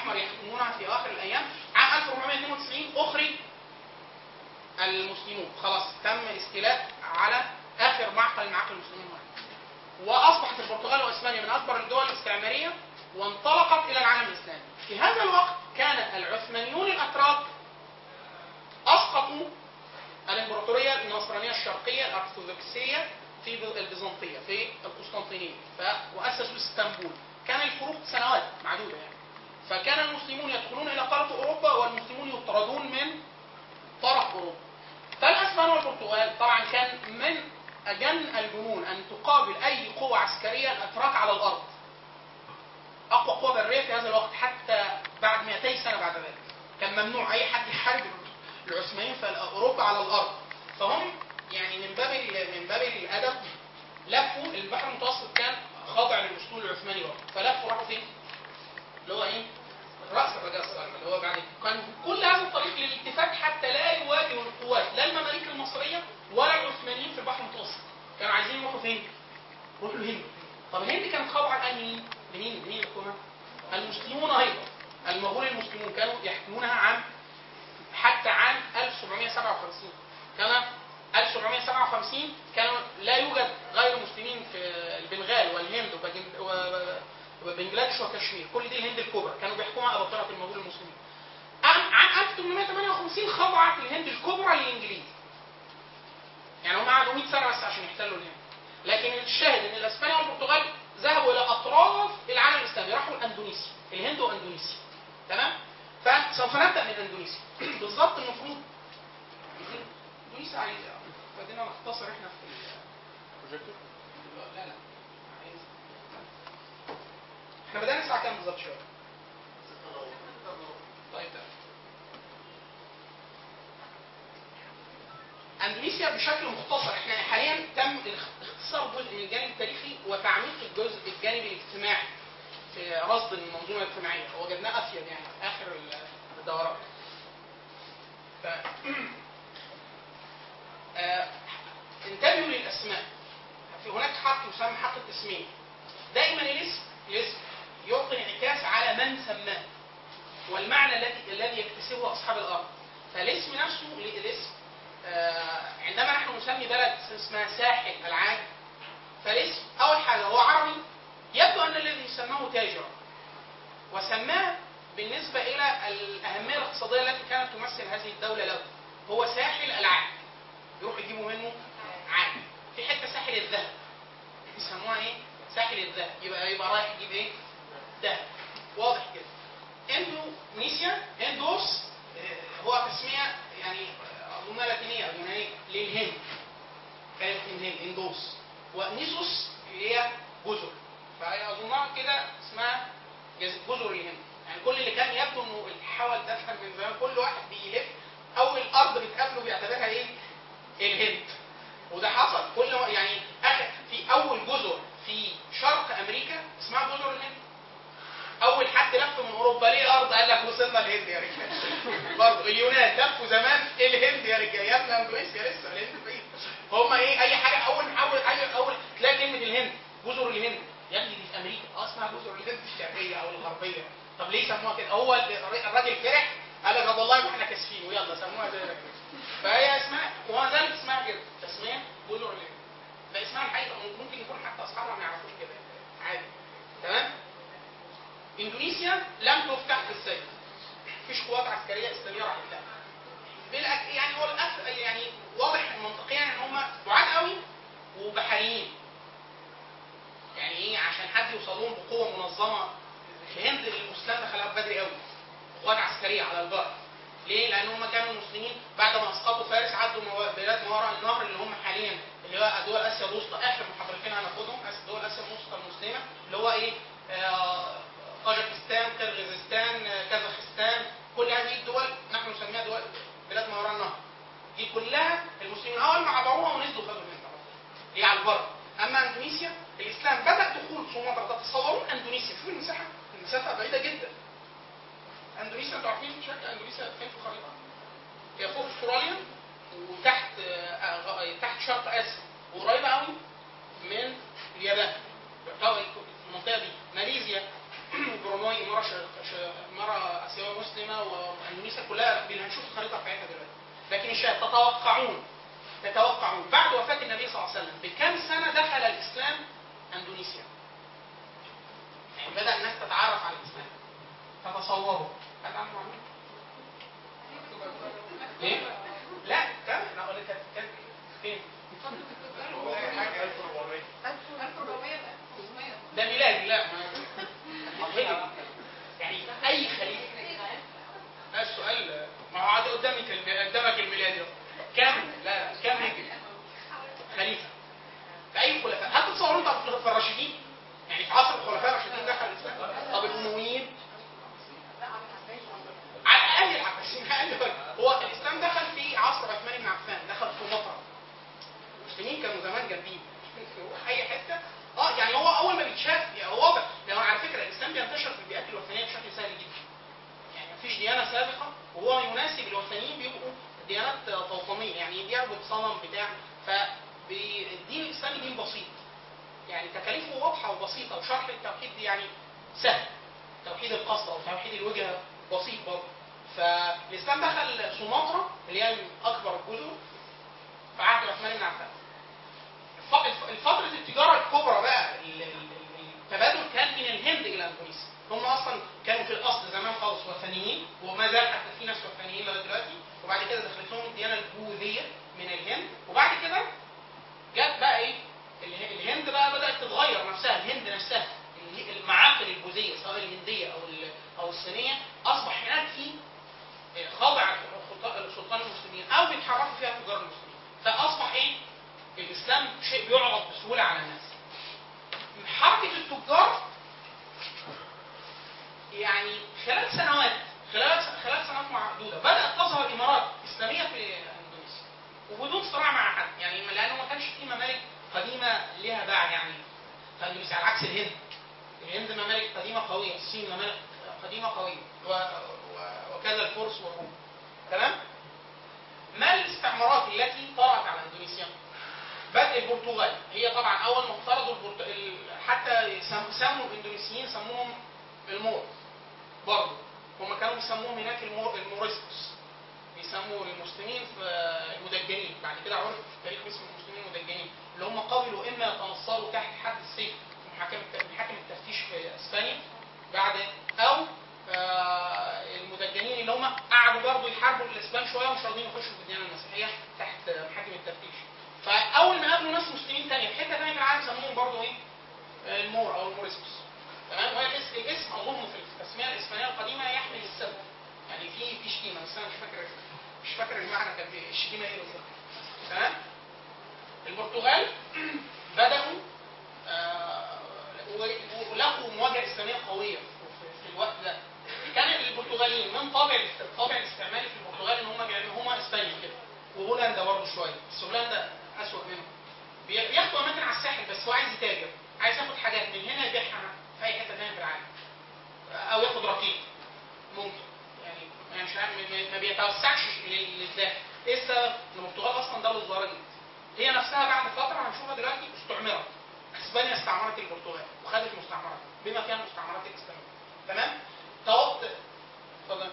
الاحمر يحكمونها في اخر الايام عام 1492 اخرج المسلمون خلاص تم استيلاء على اخر معقل من معاقل المسلمين واصبحت البرتغال واسبانيا من اكبر الدول الاستعماريه وانطلقت الى العالم الاسلامي. في هذا الوقت كان العثمانيون الاتراك اسقطوا الامبراطوريه النصرانيه الشرقيه الارثوذكسيه في البيزنطيه في القسطنطينيه ف- واسسوا اسطنبول. كان الفروق سنوات معدوده يعني. فكان المسلمون يدخلون الى قاره اوروبا والمسلمون يطردون من طرف اوروبا. فالاسبان والبرتغال طبعا كان من اجن الجنون ان تقابل اي قوه عسكريه الاتراك على الارض. اقوى قوه بريه في هذا الوقت حتى بعد 200 سنه بعد ذلك. كان ممنوع اي حد يحارب العثمانيين في اوروبا على الارض. فهم يعني من باب ال- من باب الادب لفوا البحر المتوسط كان خاضع للاسطول العثماني برضه فلفوا راحوا فين؟ اللي هو ايه؟ راس الرجاء الصالح اللي هو بعد كان كل هذا الطريق للالتفات حتى لا يواجهوا القوات لا المماليك المصريه ولا العثمانيين في البحر المتوسط كانوا عايزين يروحوا فين؟ يروحوا الهند طب الهند كانت خاضعه لمين؟ لمين؟ مين الحكومه؟ المسلمون ايضا المغول المسلمون كانوا يحكمونها عام حتى عام 1757 كان 1757 كان لا يوجد غير مسلمين في البنغال والهند وباجن- و- وبنجلاديش وكشمير كل دي الهند الكبرى كانوا بيحكمها اباطره المغول المسلمين عام عام 1858 خضعت الهند الكبرى للانجليز يعني هم قعدوا 100 سنه بس عشان يحتلوا الهند لكن الشاهد ان الاسبان والبرتغال ذهبوا الى اطراف العالم الاسلامي راحوا الاندونيسيا الهند واندونيسيا تمام فسوف نبدا من اندونيسيا بالظبط المفروض اندونيسيا عايزه خلينا نختصر احنا في ال- لا لا عايز احنا بدأنا الساعة كام بالظبط شوية؟ طيب تمام. اندونيسيا بشكل مختصر احنا حاليا تم اختصار جزء من الجانب التاريخي وتعميق الجزء الجانب الاجتماعي في رصد المنظومه الاجتماعيه وجدناه افيد يعني في اخر الدورات. ف آه، انتبهوا للاسماء في هناك حق يسمى حق التسميه دائما الاسم الاسم يعطي انعكاس على من سماه والمعنى الذي الذي يكتسبه اصحاب الارض فالاسم نفسه الاسم آه، عندما نحن نسمي بلد اسمها ساحل العاج فالاسم اول حاجه هو عربي يبدو ان الذي سماه تاجرا وسماه بالنسبه الى الاهميه الاقتصاديه التي كانت تمثل هذه الدوله له هو ساحل العاج يروح يجيبوا منه عاج في حته ساحل الذهب يسموها ايه؟ ساحل الذهب يبقى يبقى رايح يجيب ايه؟ ذهب واضح كده اندونيسيا اندوس آه، هو تسميه يعني آه، اظنها لاتينيه او يونانيه للهند كانت الهند اندوس ونيسوس اللي هي جزر فهي اظنها كده اسمها جز- جزر الهند يعني كل اللي كان يبدو انه الحول ده كان من زمان كل واحد بيلف اول ارض بتقابله بيعتبرها ايه؟ الهند وده حصل كل ما- يعني اخر في اول جزر في شرق امريكا اسمها جزر الهند اول حد لف من اوروبا ليه ارض قال لك وصلنا الهند يا رجاله برضه اليونان لفوا زمان الهند يا رجاله يا ابني اندونيسيا لسه الهند بعيد هم ايه اي حاجه اول اول اول اول تلاقي كلمه الهند جزر الهند يا ابني دي في امريكا اه اسمها جزر الهند الشرقيه او الغربيه طب ليه سموها كده هو ال- الراجل فرح قال لك طب والله ما احنا كاسفين ويلا سموها زي ما كده فهي اسمها وما زالت اسمها كده تسميه جزر الهند ده اسمها الحقيقه ممكن يكون حتى اصحابها ما يعرفوش كده عادي تمام اندونيسيا لم تفتح في السيف مفيش قوات عسكريه اسلاميه راحت لها بالأك... يعني هو الأف... يعني واضح منطقيا ان هم بعاد قوي وبحريين يعني ايه عشان حد يوصل لهم بقوه منظمه الهند الاسلام دخلها بدري قوي قوات عسكريه على البر ليه؟ لان هم كانوا المسلمين بعد ما اسقطوا فارس عدوا موا- بلاد ما وراء النهر اللي هم حاليا اللي هو دول اسيا الوسطى اخر محاضرتين هناخدهم أس- دول اسيا الوسطى المسلمه اللي هو ايه؟ آه، طاجكستان، قرغيزستان، آه، كازاخستان، كل هذه الدول نحن نسميها دول بلاد ما وراء النهر. دي كلها المسلمين اول ما عبروها ونزلوا خدوا منها هي على البر. اما اندونيسيا الاسلام بدا دخول سومطرة تتصورون اندونيسيا شوف المساحه المسافه بعيده جدا. اندونيسيا انتوا عارفين شكل اندونيسيا فين في الخريطه؟ هي فوق استراليا وتحت آه، غ- تحت شرق اسيا وقريبه قوي من اليابان يعتبر المنطقه دي ماليزيا بروناي اماره ش... ش... اماره اسيويه مسلمه واندونيسيا كلها اللي هنشوف الخريطه بتاعتها دلوقتي لكن الشاهد تتوقعون تتوقعون بعد وفاه النبي صلى الله عليه وسلم بكم سنه دخل الاسلام اندونيسيا؟ يعني بدا الناس تتعرف على الاسلام تتصوروا هل عنده معلومه؟ ايه؟ لا كم؟ انا اقول لك كانت كانت فين؟ حاجه 1400 ده ميلادي لا ما هجري. يعني اي خليفه لا السؤال ما هو عاد قدامك الم- قدامك الميلادي أهو. كم لا لا كم هجري خليفه في اي خلفاء هل تتصوروا طب في الراشدين يعني في عصر الخلفاء الراشدين دخل الاسلام طب الامويين على الاقل العباسيين اقل وجه. هو الاسلام دخل في عصر عثمان بن عفان دخل في مصر المسلمين كانوا زمان جامدين في اي حته اه يعني هو اول ما بيتشاف يعني هو واضح لو على فكره الاسلام بينتشر في البيئات الوثنيه بشكل سهل جدا يعني مفيش ديانه سابقه وهو يناسب الوثنيين بيبقوا ديانات توطنيه يعني بيعبد صنم بتاع فالدين الاسلامي دين بسيط يعني تكاليفه واضحه وبسيطه وشرح التوحيد دي يعني سهل توحيد القصد او توحيد الوجهه بسيط برضه فالاسلام دخل سومطرة اللي هي من اكبر الجزر في عهد عثمان بن عفان الف- الف- الفترة التجارة الكبرى بقى ال- ال- ال- التبادل كان من الهند إلى أندونيسيا هم أصلا كانوا في الأصل زمان خالص وثنيين وما زال حتى في ناس وثنيين لغاية دلوقتي وبعد كده دخلت لهم الديانة البوذية من الهند وبعد كده جت بقى إيه اله- الهند بقى بدأت تتغير نفسها الهند نفسها ال- المعاقل البوذية سواء الهندية أو ال- أو الصينية أصبح هناك في خاضع لسلطان المسلمين أو بيتحركوا فيها تجار المسلمين فأصبح إيه الاسلام شيء بيعرض بسهوله على الناس. حركه التجار يعني خلال سنوات خلال خلال سنوات معدوده بدات تظهر امارات اسلاميه في اندونيسيا وبدون صراع مع حد يعني لانه ما كانش في ممالك قديمه لها باع يعني في اندونيسيا على عكس الهند. الهند ممالك قديمه قويه، الصين ممالك قديمه قويه و... و... وكذا الفرس والروم. تمام؟ ما الاستعمارات التي طرأت على اندونيسيا؟ بدء البرتغال هي طبعا اول ما افترضوا البرت... ال... حتى سم... سموا الاندونيسيين سموهم المور برضه هم كانوا بيسموهم هناك المور... الموريسكوس بيسموا المسلمين في المدجنين بعد كده عرف في التاريخ اسم المسلمين المدجنين اللي هم قبلوا اما يتنصروا تحت حد السيف من محاكم من محاكم التفتيش في اسبانيا بعد او آه، المدجنين اللي هم قعدوا برضه يحاربوا الاسبان شويه ومش راضيين يخشوا في الديانه المسيحيه تحت محاكم التفتيش فاول ما قابلوا ناس مسلمين تانية في حته ثانيه في العالم سموهم برضه ايه؟ المور او الموريسكوس تمام وهي الاسم, الاسم اظن في التسميه الاسبانيه القديمه يحمل السبب يعني في في شتيمه بس انا مش فاكر مش فاكر المعنى كان ايه الشتيمه ايه بالظبط تمام البرتغال بداوا آه، و- ولقوا مواجهه اسلاميه قويه في, في الوقت ده كان البرتغاليين من طابع الطابع الاستعماري في البرتغال ان هم بيعملوا هم اسبانيا كده وهولندا برضه شويه بس هولندا اسوء منهم بي- بياخدوا اماكن على الساحل بس هو عايز يتاجر عايز ياخد حاجات من هنا يبيعها في اي حته ثانيه في العالم او ياخد رقيق ممكن يعني يعني مش عارف ما- ما بيتوسعش لل- للداخل ايه السبب؟ ان البرتغال اصلا دوله صغيره جدا هي نفسها بعد فتره هنشوفها دلوقتي استعمرت اسبانيا استعمرت البرتغال وخدت مستعمرات بما فيها المستعمرات الاسلاميه تمام؟ توط اتفضل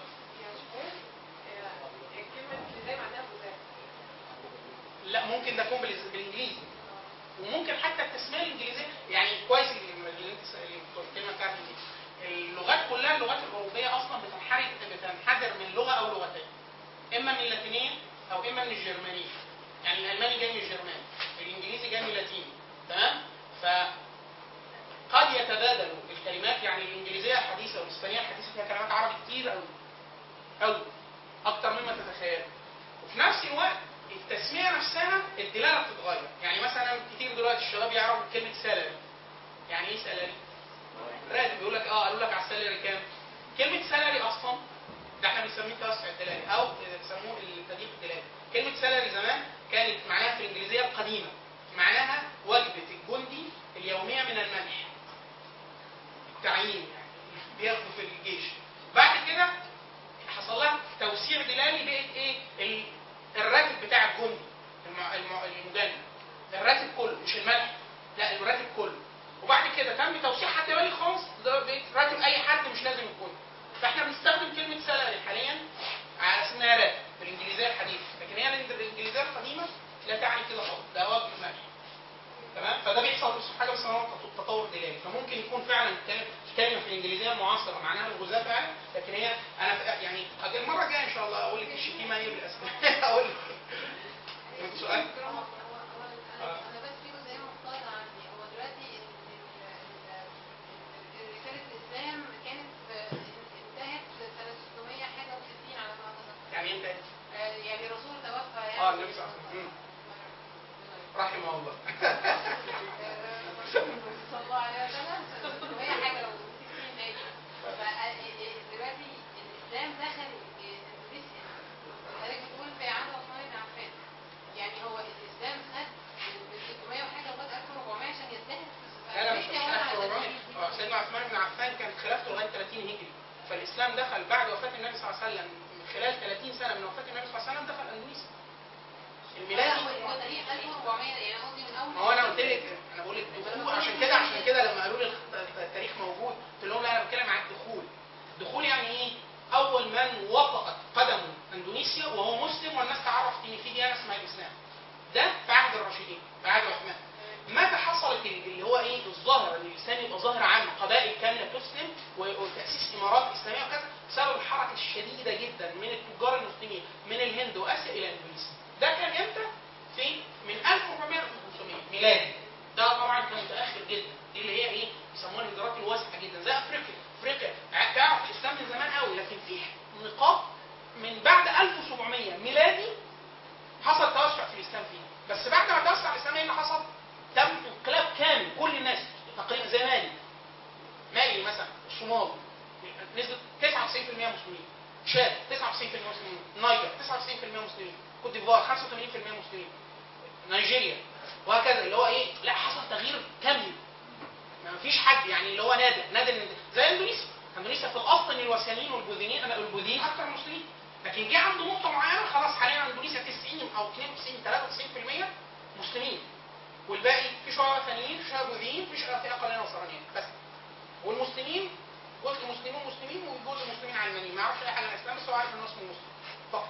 لا ممكن ده يكون بالإز- بالانجليزي وممكن حتى التسميه الانجليزيه يعني كويس اللي اللي انت س- اللي الكلمه بتاعت دي اللغات كلها اللغات الاوروبيه اصلا بتنحرف بتنحدر من لغه او لغتين اما من اللاتينيه او اما من الجرمانيه يعني الالماني جاي من الجرماني الانجليزي جاي من اللاتيني تمام ف قد يتبادلوا الكلمات يعني الانجليزيه الحديثه والاسبانيه الحديثه فيها كلمات عربي كتير قوي قوي اكتر مما تتخيل وفي نفس الوقت التسميه نفسها الدلاله بتتغير يعني مثلا كتير دلوقتي الشباب يعرفوا كلمه سالري يعني ايه سالري؟ راتب بيقول لك اه قالوا لك على السالري كام؟ كلمه سالري اصلا ده احنا بنسميه توسع الدلالي او بيسموه التضييق الدلالي كلمه سالري زمان كانت معناها في الانجليزيه القديمه معناها وجبه الجندي اليوميه من الملح التعيين يعني بياخدوا في الجيش بعد كده حصل لها توسيع دلالي بقت ايه ال- الراتب بتاع الجندي الم- الم- المجند الراتب كله مش الملح لا الراتب كله وبعد كده تم توسيعها دلالي خالص ده بقت راتب اي حد مش لازم الجندي فاحنا بنستخدم كلمه الاسلام دخل بعد وفاه النبي صلى الله عليه وسلم خلال 30 سنه من وفاه النبي صلى الله عليه وسلم دخل اندونيسيا الميلادي هو تاريخ 1400 يعني أنا قصدي من اول ما هو انا قلت لك انا بقول لك دخول عشان كده عشان كده لما قالوا لي الخ- التاريخ موجود قلت لهم لا انا بتكلم عن الدخول دخول يعني ايه اول من وطأت قدمه اندونيسيا وهو مسلم والناس تعرفت ان في ديانه اسمها الاسلام ده في عهد الراشدين في عهد عثمان متى حصلت ال- اللي هو ايه الظاهره ان الاسلام يبقى ظاهره عامه قبائل كامله تسلم و- وتاسيس امارات اسلاميه وكذا بسبب الحركه الشديده جدا من التجار المسلمين من الهند واسيا الى اندونيسيا ده كان امتى؟ في من 1400 ل 1500 ميلادي ده طبعا كان متاخر جدا دي اللي هي ايه بيسموها الهجرات الواسعه جدا زي افريقيا افريقيا ع- تعرف الاسلام من زمان قوي لكن في نقاط من بعد 1700 ميلادي حصل توسع في الاسلام فيها بس بعد ما توسع الاسلام ايه اللي حصل؟ تم انقلاب كامل كل الناس تقريبا زي مالي مالي مثلا الصومال نسبة 99% مسلمين تشاد 99% مسلمين نيجر 99% مسلمين كوت ديفوار 85% مسلمين نيجيريا وهكذا اللي هو ايه لا حصل تغيير كامل ما فيش حد يعني اللي هو نادر نادر إن- زي اندونيسيا اندونيسيا في الاصل ان الوثنيين والبوذيين انا البوذيين اكثر من المسلمين لكن جه عنده نقطه معينه خلاص حاليا اندونيسيا 90 او 92 93% مسلمين والباقي في شويه وثنيين في شويه بوذيين في شويه فئه قليله نصرانيين بس والمسلمين جزء مسلمين مسلمين وجزء مسلمين علمانيين ما يعرفش اي حاجه عن الاسلام بس هو عارف انه اسمه مسلم فقط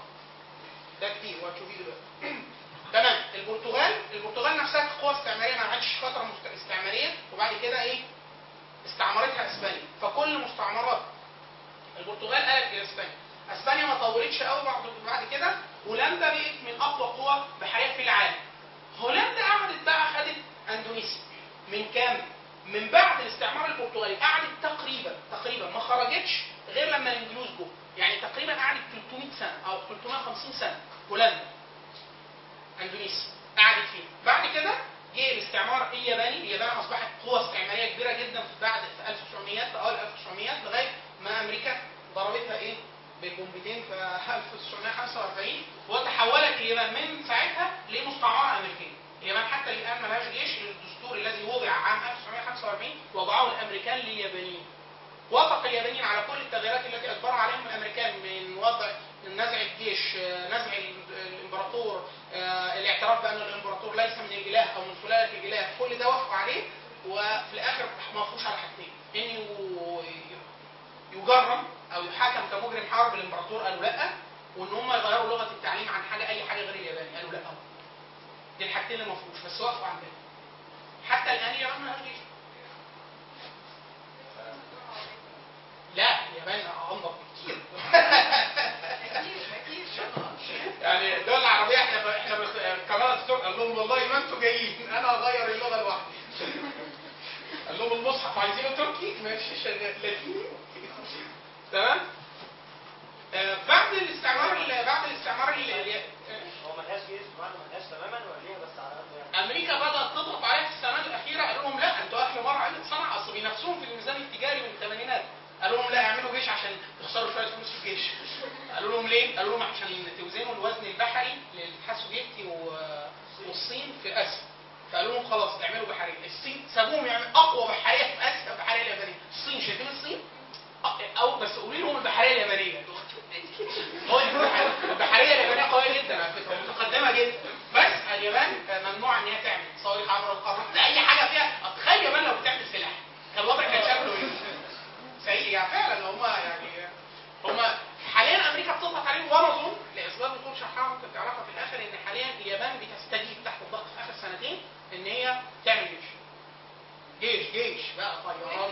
ده كتير وهتشوفيه دلوقتي تمام البرتغال البرتغال نفسها كقوه استعماريه ما عادش فتره مست- استعماريه وبعد كده ايه استعمرتها اسبانيا فكل مستعمرات البرتغال قالت الى اسبانيا اسبانيا ما طولتش قوي بعد بعد كده هولندا بقت من اقوى قوى بحريه في العالم هولندا قعدت بقى خدت اندونيسيا من كام من بعد الاستعمار البرتغالي قعدت تقريبا تقريبا ما خرجتش غير لما الانجليز جم يعني تقريبا قعدت 300 سنه او 350 سنه هولندا اندونيسيا قعدت فيه بعد كده جه الاستعمار الياباني اليابان اصبحت قوه استعماريه كبيره جدا في بعد في 1900 في اوائل 1900 لغايه ما امريكا ضربتها ايه بالبومبتين في 1945 وتحولت اليابان من ساعتها لمستعمره امريكيه اليابان حتى الان ملهاش جيش الدستور الذي وضع عام 1945 وضعه الامريكان لليابانيين وافق اليابانيين على كل التغييرات التي اجبرها عليهم الامريكان من وضع نزع الجيش آه، نزع ال- الامبراطور آه، الاعتراف بان الامبراطور ليس من الاله او من سلاله الاله كل ده وافقوا عليه وفي الاخر ما وافقوش على حاجتين ان يو- يجرم او يحاكم كمجرم حرب الامبراطور قالوا لا وان هم يغيروا لغه التعليم عن حاجه اي حاجه غير الياباني قالوا لا دي الحاجتين اللي ما وافقوش بس وافقوا عن كده حتى الان اليابان ما لهاش جيش لا اليابان انضف بكتير اكيد اكيد يعني الدول العربيه احنا احنا بس كمان الدكتور قال لهم والله ما انتوا جايين انا هغير اللغه لوحدي قال لهم المصحف عايزينه تركي ماشي شغال لاتيني تمام آه بعد الاستعمار ال- بعد الاستعمار ال- ال- هو ملهاش جيش بمعنى ملهاش تماما ولا ليها بس على قد يعني امريكا بدات تضغط عليها في السنوات الاخيره قالوا لهم لا انتوا اخر مره عايزين صنع اصل بينافسوهم في الميزان التجاري من الثمانينات قالوا لهم لا اعملوا جيش عشان تخسروا شويه فلوس في الجيش قالوا لهم ليه؟ قالوا لهم عشان توزنوا الوزن البحري للاتحاد السوفيتي و- والصين في اسيا فقالوا لهم خلاص اعملوا بحريه الصين سابوهم يعمل اقوى بحريه في اسيا البحريه اليابانيه الصين شايفين الصين أ- او بس قولي لهم البحريه اليابانيه هو دي البحريه البحريه اليابانيه قويه جدا على فكره متقدمه جدا بس اليابان ممنوع ان هي تعمل صواريخ عبر القاره اي حاجه فيها تخيل اليابان لو بتعمل سلاح كان الوضع كان شكله ايه؟ سيء يعني فعلا هم يعني هم حاليا امريكا بتضغط عليهم وانا اظن لاسباب بطول شرحها ممكن تعرفها في الاخر ان حاليا اليابان بتستجيب تحت الضغط في اخر سنتين ان هي تعمل جيش. جيش جيش بقى طيران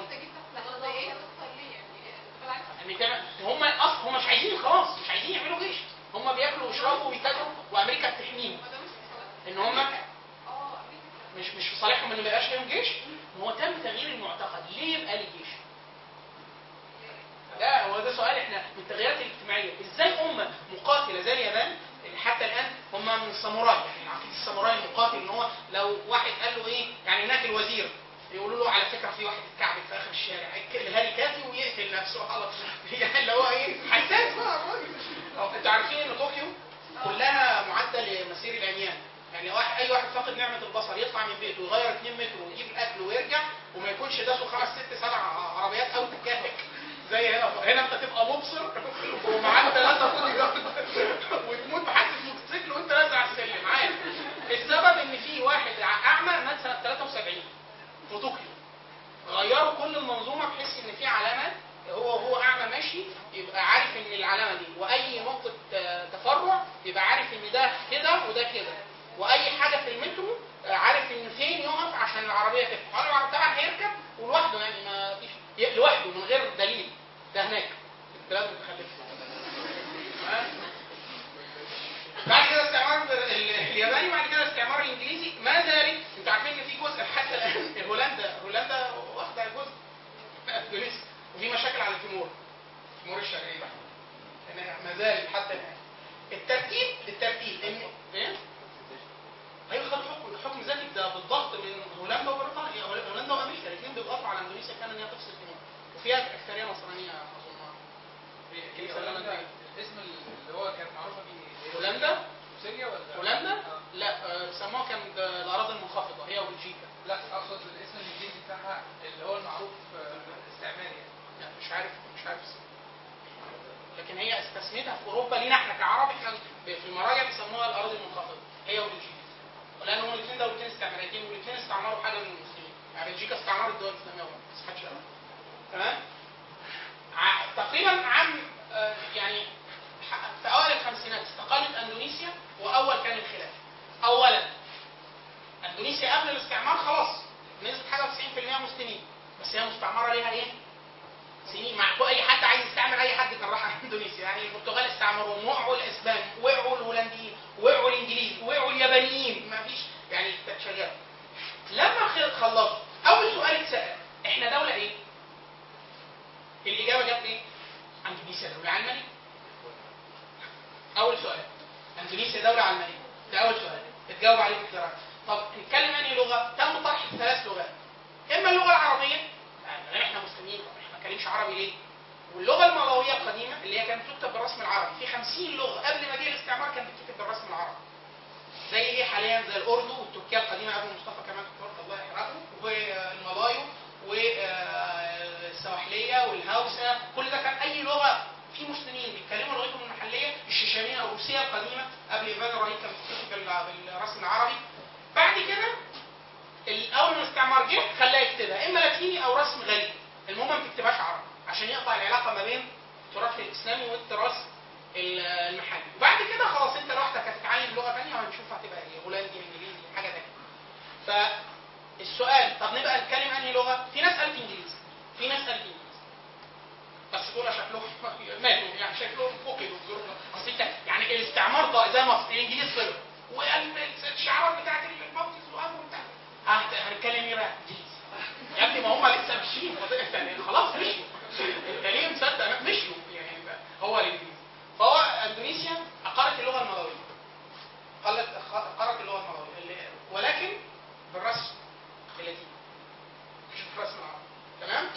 ان تعمل هم اصلا هم مش عايزين خلاص مش عايزين يعملوا جيش هم بياكلوا ويشربوا ويتاجروا وامريكا بتحميهم ان هم مش مش في صالحهم ان ما يبقاش ليهم جيش ما هو تم تغيير المعتقد ليه يبقى لي جيش؟ ده هو ده سؤال احنا من التغييرات الاجتماعيه ازاي امه مقاتله زي اليابان اللي حتى الان هم من الساموراي يعني عقيده الساموراي المقاتل ان هو لو واحد قال له ايه يعني هناك الوزير يقولوا له على فكره في واحد اتكعبل في اخر الشارع الهاري كافي ويقتل نفسه خلاص يعني اللي هو ايه حساس بقى الراجل أو انتوا عارفين ان طوكيو كلها معدة لمسير العميان يعني واحد اي واحد فاقد نعمه البصر يطلع من بيته ويغير 2 متر ويجيب الاكل ويرجع وما يكونش داسه خمس ست سبع عربيات او تكاتك زي هنا هنا انت تبقى مبصر ومعاك ثلاثه بودي جارد وتموت بحادثه موتوسيكل وانت نازل على السلم عادي السبب ان في واحد اعمى مات سنه 73 في طوكيو غيروا كل المنظومه بحيث ان في علامات هو هو اعمى ماشي يبقى عارف ان العلامه دي واي نقطه آه، تفرع يبقى عارف ان ده كده وده كده واي حاجه في المترو آه، عارف ان فين يقف عشان العربيه تفتح هو العربية طبعا هيركب ولوحده يعني ما فيش ي- لوحده من غير دليل ده هناك في البلاد المتخلفه تمام؟ بعد كده استعمار ال- الياباني بعد كده الاستعمار الانجليزي ما زالت انتوا عارفين ان في جزء حتى الان هولندا هولندا واخده جزء اندونيسيا وفي مشاكل على تيمور تيمور الشرقيه يعني ما زال حتى الان الترتيب الترتيب ان ايه؟ ايوه خد حكم حكم ذاتي ده بالضغط من هولندا وبريطانيا هولندا وامريكا الاثنين بيضغطوا على اندونيسيا كان ان هي تفصل تيمور وفيها اكثريه نصرانيه اظن في الكنيسه الهولنديه الاسم اللي هو كانت معروفه بيه هولندا سوريا ولا هولندا آه. لا آه، سموها كان ده الاراضي المنخفضه هي وبلجيكا لا اقصد الاسم الانجليزي بتاعها اللي هو المعروف آه، استعماري يعني يعني مش عارف مش عارف اسمها. لكن هي استثمتها في اوروبا لينا احنا كعرب احنا في المراجع بيسموها الاراضي المنخفضه هي وبلجيكا لان هم الاثنين دولتين استعماريتين والاثنين استعمروا حاجه من المسلمين يعني بلجيكا استعمرت الدول الاسلاميه برضه بس محدش يعرف تمام ع- تقريبا عام آه، يعني ح- في اوائل الخمسينات استقلت اندونيسيا واول كان الخلاف اولا اندونيسيا قبل الاستعمار خلاص نسبه حاجه 90% مسلمين بس هي مستعمره ليها ايه؟ سنين مع اي حد عايز يستعمر اي حد كان راح اندونيسيا يعني البرتغال استعمروا وقعوا الاسبان وقعوا الهولنديين وقعوا الانجليز وقعوا اليابانيين ما فيش يعني كانت شغاله لما خ- خلصوا اول سؤال اتسال احنا دوله ايه؟ الاجابه جت ايه؟ اندونيسيا دوله علمانيه اول سؤال اندونيسيا دوله علمانيه ده اول سؤال اتجاوب عليه بالدرجه طب نتكلم انهي لغه؟ تم طرح ثلاث لغات اما اللغه العربيه يعني احنا مسلمين طب احنا ما بنتكلمش عربي ليه؟ واللغه المالويه القديمه اللي هي كانت تكتب بالرسم العربي في 50 لغه قبل ما جه الاستعمار كانت بتكتب بالرسم العربي زي ايه حاليا زي الاردو والتركيه القديمه ابو مصطفى كمان ترك الله يحرقه والملايو والسواحليه والهوسه كل ده كان اي لغه في مسلمين بيتكلموا لغتهم المحليه الشيشانيه او الروسيه القديمه قبل ايفان الرهيب كانت بتكتب بال- بالرسم العربي بعد كده ال- اول ما الاستعمار جه خلاه يكتبها اما لاتيني او رسم غريب المهم ما تكتبهاش عربي عشان يقطع العلاقه ما بين التراث الاسلامي والتراث ال- المحلي وبعد كده خلاص انت لوحدك هتتعلم لغه ثانيه وهنشوف هتبقى ايه هولندي انجليزي حاجه ثانيه فالسؤال طب نبقى نتكلم انهي لغه في ناس قالت انجليزي في ناس قالت انجليزي بس دول شكلهم ماتوا يعني شكلهم فقدوا الظروف اصل انت يعني الاستعمار ضاع زي مصر الانجليز طلعوا والشعارات بتاعت الموقف وابو بتاع هت- هنتكلم ايه بقى؟ انجليزي يا ابني ما هم لسه ماشيين يعني خلاص مشيوا انت ليه مصدق مشيوا يعني هو الانجليزي فهو اندونيسيا اقرت اللغه المالويه قالت اقرت اللغه المالويه اللي- ولكن بالرسم اللاتيني مش بالرسم العربي تمام؟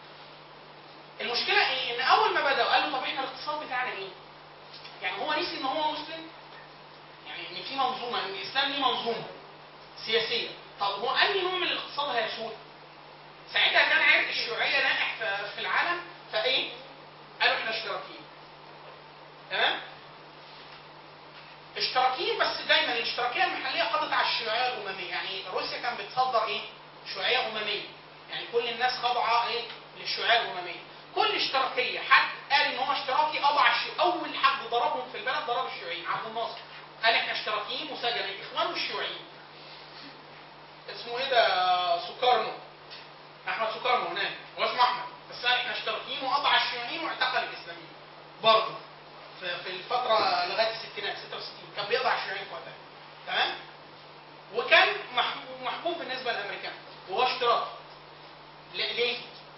المشكله ايه؟ ان اول ما بداوا قالوا طب احنا الاقتصاد بتاعنا ايه؟ يعني هو نسي ان هو مسلم يعني ان في منظومه ان الاسلام ليه منظومه سياسيه طب هو انهي نوع من الاقتصاد هيسود؟ ساعتها كان عرق الشيوعيه نائح في- في العالم فايه؟ قالوا احنا اشتراكيين تمام؟ اشتراكيين بس دايما الاشتراكيه المحليه قضت على الشيوعيه الامميه يعني روسيا كان بتصدر ايه؟ شيوعيه امميه يعني كل الناس خاضعه ايه؟ للشيوعيه الامميه كل اشتراكيه حد قال ان هو اشتراكي قضى على الشيوعية. اول حد ضربهم في البلد ضرب الشيوعيين عبد الناصر قال احنا اشتراكيين وسجن الاخوان والشيوعيين اسمه ايه ده سكرنو احمد سكرنو هناك هو اسمه احمد بس قال احنا اشتراكيين وقطع الشيوعيين واعتقل الاسلاميين برضه في في الفتره لغايه الستينات 66 كان بيقضي على الشيوعيين في وقتها تمام وكان محبوب, محبوب بالنسبه للامريكان وهو اشتراكي ل- ليه؟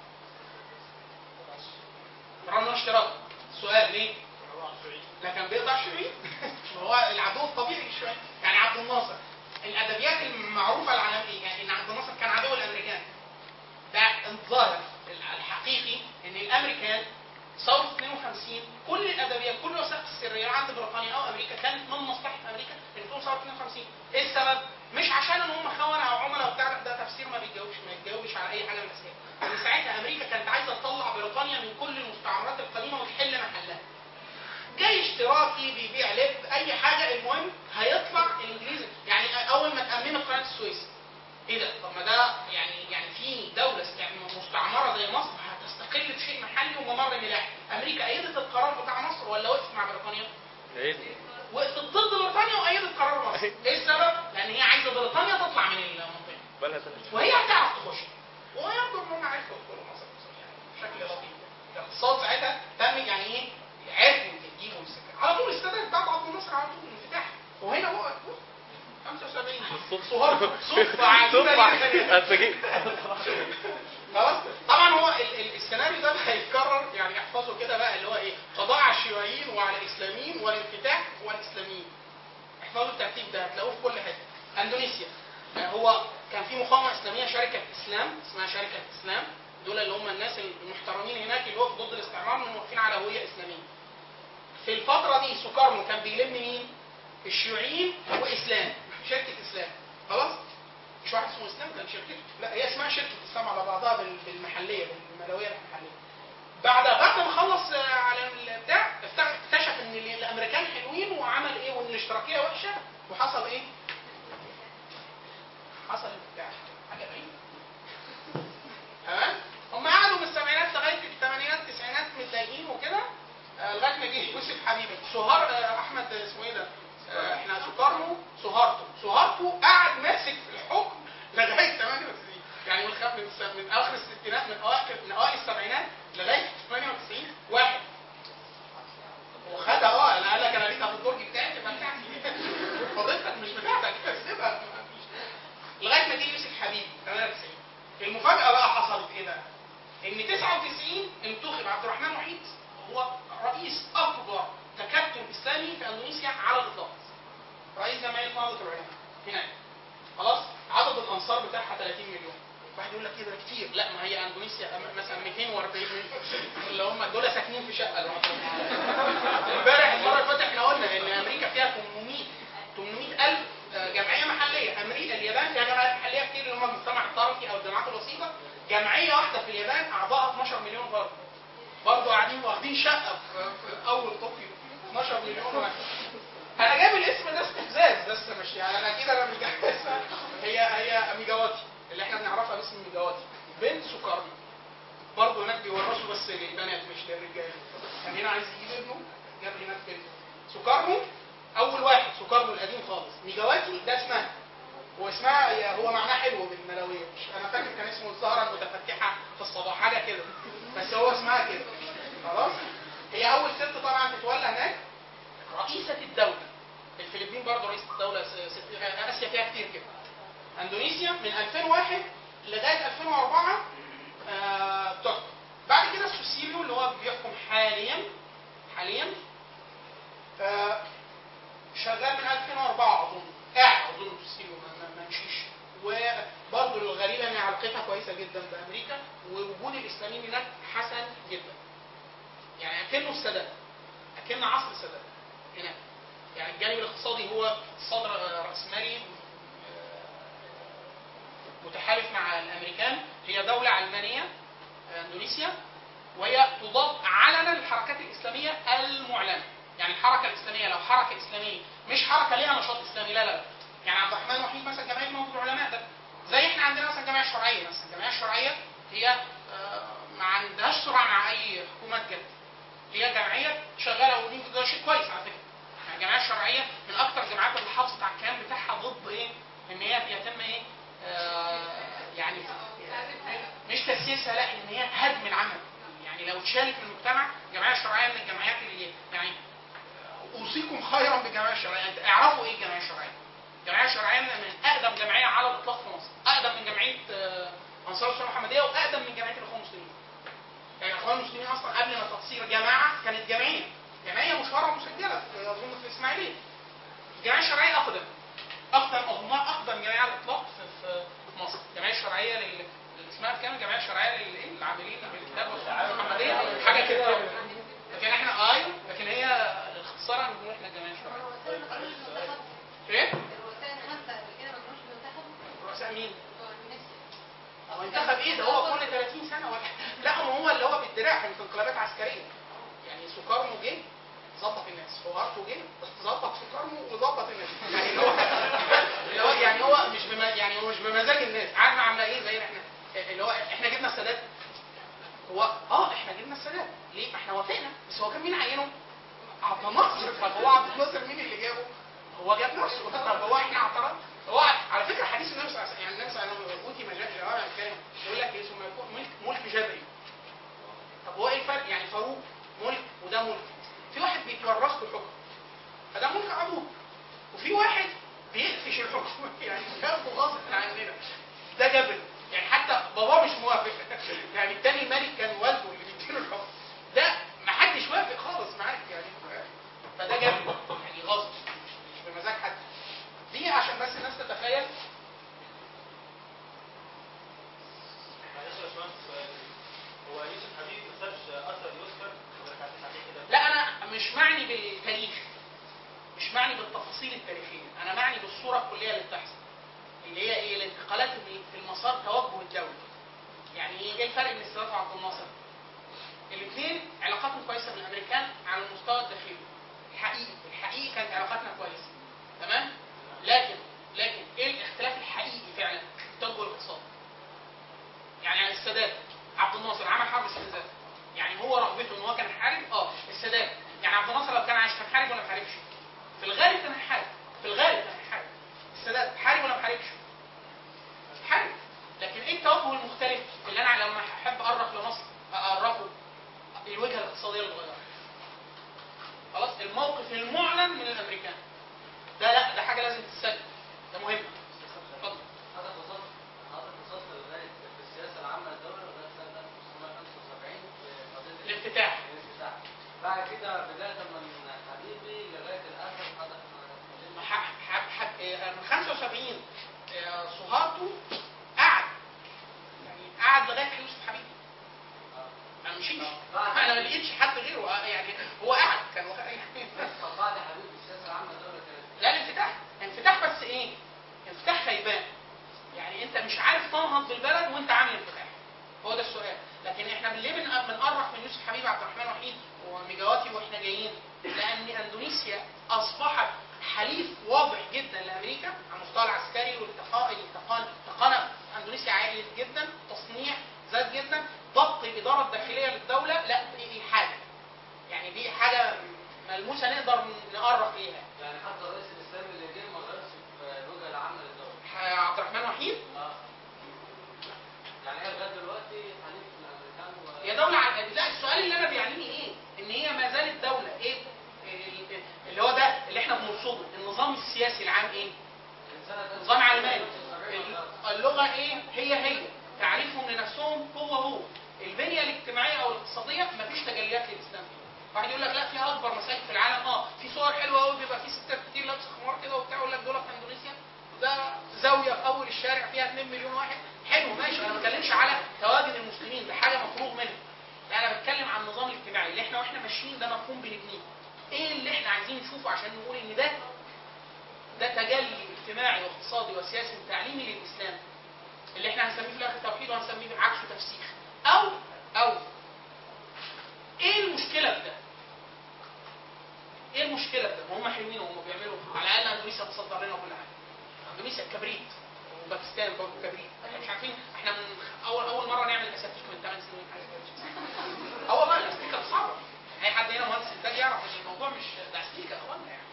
رغم انه اشتراكي السؤال ليه؟ لا كان بيقطع الشيوعيين هو العدو الطبيعي للشيوعيين يعني عبد الناصر الادبيات المعروفه العالميه يعني ان عبد الناصر كان عدو الامريكان ده الظاهر الحقيقي ان الامريكان ثوره 52 كل الادبيات كل الوثائق السريه عند بريطانيا او امريكا كانت من مصلحه امريكا ان تكون ثوره 52 ايه السبب؟ مش عشان ان هم خونه او عملاء وبتاع ده تفسير ما بيتجاوبش ما يتجاوبش على اي حاجه من الاسئله ان ساعتها امريكا كانت عايزه تطلع بريطانيا من كل اشتراكي بيبيع لب اي حاجه المهم هيطلع الانجليزي يعني اول ما تامنوا قناه السويس ايه ده طب ما ده يعني يعني في دوله است- مستعمره زي مصر هتستقل بشيء محلي وممر ملاحي امريكا ايدت القرار بتاع مصر ولا وقفت مع بريطانيا ايه وقفت ضد بريطانيا وايدت قرار مصر ايه السبب لان هي عايزه بريطانيا تطلع من المنطقه بالها ثلاث وهي هتعرف تخش ويبدو ان هم عرفوا يدخلوا مصر يعني بشكل لطيف الاقتصاد ساعتها تم يعني ايه عرفوا يجيبوا السكه على طول السادات بعد عبد الناصر على طول انفتاح وهنا بقى بص 75 صهار صدفه عجيبه جدا هتفاجئ خلاص طبعا هو ال- ال- السيناريو ده هيتكرر يعني احفظوا كده بقى اللي هو ايه قضاء على الشيوعيين وعلى الاسلاميين والانفتاح والاسلاميين احفظوا الترتيب ده هتلاقوه في كل حته اندونيسيا آه، هو كان في مقاومه اسلاميه شركه اسلام اسمها شركه اسلام دول اللي هم الناس المحترمين هناك اللي وقفوا ضد الاستعمار من واقفين على هويه اسلاميه في الفتره دي سوكارنو كان بيلم مين الشيوعيين واسلام شركه اسلام خلاص مش واحد اسمه اسلام كان شركته لا هي اسمها شركه اسلام على بعضها بال- بالمحليه بالملويه المحليه بعد بعد ما خلص آه، على البتاع افتح- اكتشف ان ال- الامريكان حلوين وعمل ايه وان الاشتراكيه وحشه وحصل ايه؟ حصل البتاع حاجه غريبه تمام؟ هم قعدوا من السبعينات لغايه الثمانينات التسعينات متضايقين وكده آه، لغايه ما جه يوسف حبيبي سهار آه، احمد اسمه ايه ده؟ آه، احنا سكرمو سهارتو سهارتو قعد ماسك في الحكم لغايه 98 يعني من خ- من, س- من اخر الستينات من اوائل من اوائل السبعينات لغايه 98 واحد وخدها اه انا قال لك انا ليها في الدرج بتاعي تبقى بتاعتي فضيلتك مش بتاعتك سيبها لغايه ما جه يوسف حبيبي 98 المفاجاه بقى حصلت ايه بقى؟ ان 99 انتخب عبد الرحمن وحيد هو رئيس اكبر تكتل اسلامي في اندونيسيا على الاطلاق. رئيس جمعيه نهضه العلماء هناك. خلاص؟ عدد الانصار بتاعها 30 مليون. واحد يقول لك كده كتير، لا ما هي اندونيسيا أم- مثلا 240 مليون اللي هم دول ساكنين في شقه لوحدهم. امبارح المره اللي فاتت احنا قلنا ان امريكا فيها 800 800 الف جمعيه محليه، امريكا اليابان فيها جمعيات محليه كتير اللي هم المجتمع الطرفي او الجماعات الوسيطه، جمعيه واحده في اليابان اعضائها 12 مليون فرد. برضه قاعدين واخدين شقه في, في اول طوكيو 12 مليون واحد. انا جايب الاسم ده استفزاز بس مش يعني انا اكيد انا مش جايب اسمها هي هي ميجاواتي اللي احنا بنعرفها باسم ميجاواتي بنت سكرني برضه هناك بيورثوا بس للبنات مش للرجال كان هنا عايز يجيب ابنه جاب هناك بنت سكرنو اول واحد سكرنو القديم خالص ميجاواتي ده اسمها هو اسمها هي- هو معناه حلو بالملويه مش انا فاكر كان اسمه الزهره المتفتحه في الصباح حاجه كده بس هو اسمها كده خلاص هي اول ست طبعا تتولى هناك رئيسه الدوله الفلبين برضه رئيسه الدوله س- ست اسيا فيها كتير كده اندونيسيا من 2001 لغايه 2004 آه، بتحكم بعد كده السوسيليو اللي هو بيحكم حاليا حاليا آه، شغال من 2004 اظن قاعد اظن السوسيليو ما, ما, ما مشيش وبرضه الغريبه ان علاقتها كويسه جدا بامريكا ووجود الاسلاميين هناك حسن جدا يعني اكنه السادات اكن عصر السادات هناك يعني الجانب الاقتصادي هو اقتصاد ر- راسمالي آه، متحالف مع الامريكان هي دوله علمانيه آه، اندونيسيا وهي تضاد علنا للحركات الاسلاميه المعلنه يعني الحركه الاسلاميه لو حركه اسلاميه مش حركه ليها نشاط اسلامي لا لا لا يعني عبد الرحمن وحيد مثلا جمعيه نهضه العلماء ده زي احنا عندنا مثلا الجمعيه الشرعيه مثلا الجمعيه الشرعيه هي آه، ما عندهاش صراع مع اي حكومات جد هي جمعيه شغاله ودي ده شيء كويس على فكره يعني الجمعيه الشرعيه من اكثر الجماعات اللي حافظت على الكيان بتاعها ضد ايه؟ ان هي يتم ايه؟ آه يعني مش تسييسها لا ان هي هدم العمل يعني لو اتشالت من المجتمع الجمعيه الشرعيه من الجمعيات اللي يعني اوصيكم خيرا بالجمعيه الشرعيه انت اعرفوا ايه الجمعيه الشرعيه الجمعيه الشرعيه من من اقدم جمعيه على الاطلاق في مصر اقدم من جمعيه آه، انصار السنه المحمديه واقدم من جمعيه الاخوان المسلمين يعني الاخوان المسلمين اصلا قبل ما تصير جماعه كانت جمعيه جمعيه مشهوره مسجله في اظن في الاسماعيليه الجمعيه الشرعيه اقدم اقدم اظنها اقدم جمعيه على الاطلاق في في مصر الجمعيه الشرعيه لل اللي اسمها كام الجمعيه الشرعيه للايه العاملين بالكتاب والسنه المحمديه حاجه كده لكن احنا اي لكن هي الاختصار ان احنا الجمعيه الشرعيه الرؤساء ما كانوش بينتخبوا ايه الرؤساء الخمسة قبل كده ما كانوش بينتخبوا رؤساء مين؟ بتوع اندونيسيا هو انتخب ايه ده هو كل 30 سنه ولا لا ما هو اللي هو بالدراع كانت انقلابات عسكريه يعني سوكارنو جه ظبط الناس هو ارتو جه ظبط في كرمه وظبط الناس يعني اللي هو اللي هو يعني هو مش بم... يعني هو مش بمزاج الناس عارف عامله ايه زي احنا اللي هو احنا جبنا السادات هو اه احنا جبنا السادات ليه؟ ما احنا وافقنا بس هو كان مين عينه؟ عبد الناصر طب هو عبد الناصر مين اللي جابه؟ هو جاب نفسه طب هو احنا اعترض هو على فكره حديث النبي صلى الله عليه وسلم يعني النبي صلى الله عليه وسلم اوتي مجال جوامع الكلم يقول لك ايه ثم يكون ملك ملك جبري طب هو ايه الفرق؟ يعني فاروق ملك وده ملك في واحد بيتورث له الحكم فده ملك ابوه وفي واحد بيقفش الحكم يعني بياخده غصب عننا ده جبري يعني حتى باباه مش موافق يعني التاني الملك كان والده اللي بيديله الحكم ده ما حدش وافق خالص معاك يعني فده جبري يعني غصب مش بمزاج حد دي عشان بس الناس تتخيل معلش يا باشمهندس سؤال هو يوسف حبيب ما سابش اثر يذكر ولا كان عليه كده لا انا مش معني بالتاريخ مش معني بالتفاصيل التاريخيه انا معني بالصوره الكليه اللي بتحصل اللي هي ايه الانتقالات اللي في المسار توجه الدوله يعني ايه ايه الفرق بين السادات وعبد الناصر الاثنين علاقاتهم كويسه بالامريكان على المستوى الداخلي الحقيقي الحقيقي كانت علاقاتنا كويسه تمام لكن لكن ايه الاختلاف الحقيقي فعلا في التوجه الاقتصادي يعني السادات عبد الناصر عمل حرب استنزاف يعني هو رغبته ان هو كان يحارب اه السادات يعني عبد الناصر لو كان عايش كان حارب ولا ما حاربش في الغالب كان هيحارب في الغالب كان هيحارب السادات حارب ولا ما حاربش حارب لكن ايه التوجه المختلف اللي انا لما احب اقرب لمصر اقربه الوجهه الاقتصاديه اللي اتغيرت خلاص الموقف المعلن من الامريكان ده لا ده حاجه لازم تتسجل ده مهم اتفضل حضرتك وصلت حضرتك وصلت لغايه في السياسه العامه للدوله لغايه سنه 1975 في قضيه الافتتاح الافتتاح بعد كده بدايه من حبيبي لغايه الاخر حضرتك ما ح- ح- ح- آه، من 75 آه، سهارته قعد يعني قعد لغايه يوسف حبيبي انا مشيتش انا ما لقيتش حد غيره آه، يعني هو قعد كان وق- يعني طب بعد حبيبي السياسه العامه للدوله كانت لا الانفتاح انفتاح بس ايه؟ انفتاح خيبان يعني انت مش عارف تنهض بالبلد وانت عامل انفتاح هو ده السؤال لكن احنا ليه بن- بنقرب من يوسف حبيب عبد الرحمن وحيد وميجاواتي واحنا جايين لان اندونيسيا اصبحت حليف واضح جدا لامريكا على المستوى العسكري والتقاء التقان التقانه في اندونيسيا عالي جدا تصنيع زاد جدا ضبط الاداره الداخليه للدوله لا دي حاجه يعني دي حاجه ملموسه نقدر نقرب ليها يعني حتى الرئيس الاسلامي اللي جه ما غيرش في الوجهه العامه للدوله عبد الرحمن وحيد اه يعني هي لغايه دلوقتي حليف الامريكان و... هي دولة على لا السؤال اللي انا بيعنيني ايه؟ ان هي ما زالت دولة ايه؟ ال- اللي هو ده اللي احنا بنرصده النظام السياسي العام ايه؟ من سنه نظام علماني 1975 ال- اللغة ايه؟ هي هي تعريفهم لنفسهم هو هو البنية الاجتماعية او الاقتصادية مفيش تجليات للاسلام فيها واحد يقول لك لا فيها اكبر مساجد في العالم اه في صور حلوه قوي بيبقى في ستات كتير لابسه خمار كده وبتاع يقول لك دول في اندونيسيا ده زاويه في اول الشارع فيها 2 مليون واحد حلو ماشي انا ما بتكلمش على تواجد المسلمين ده حاجه مفروغ منها لا انا بتكلم عن النظام الاجتماعي اللي احنا واحنا ماشيين ده مفهوم بنبنيه ايه اللي احنا عايزين نشوفه عشان نقول ان ده ده تجلي اجتماعي واقتصادي وسياسي وتعليمي للاسلام اللي احنا هنسميه في الاخر توحيد وهنسميه عكسه تفسيخ او او ايه المشكله في ده؟ ايه المشكله في ده؟ ما هم حلوين وهم بيعملوا على الاقل اندونيسيا بتصدر لنا كل حاجه. اندونيسيا كبريت وباكستان برضه كبريت احنا مش عارفين احنا من اول اول مره نعمل اساتيك من 8 سنين حاجه كده. اه والله الاساتيك كانت صعبه اي حد هنا مهندس انتاج يعرف ان الموضوع مش ده اساتيك يا اخوانا يعني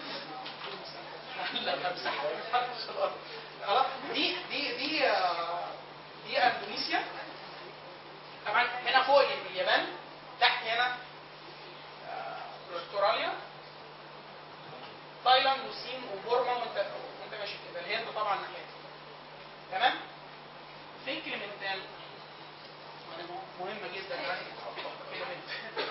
لا لا امسحها خلاص دي دي دي آه، دي اندونيسيا طبعا هنا فوق اليابان تحت هنا آه، استراليا تايلاند والصين وبورما وانت وانت ماشي كده الهند طبعا ناحيتها تمام في كلمنتان وانا م- مهمه جدا يعني كلمنتان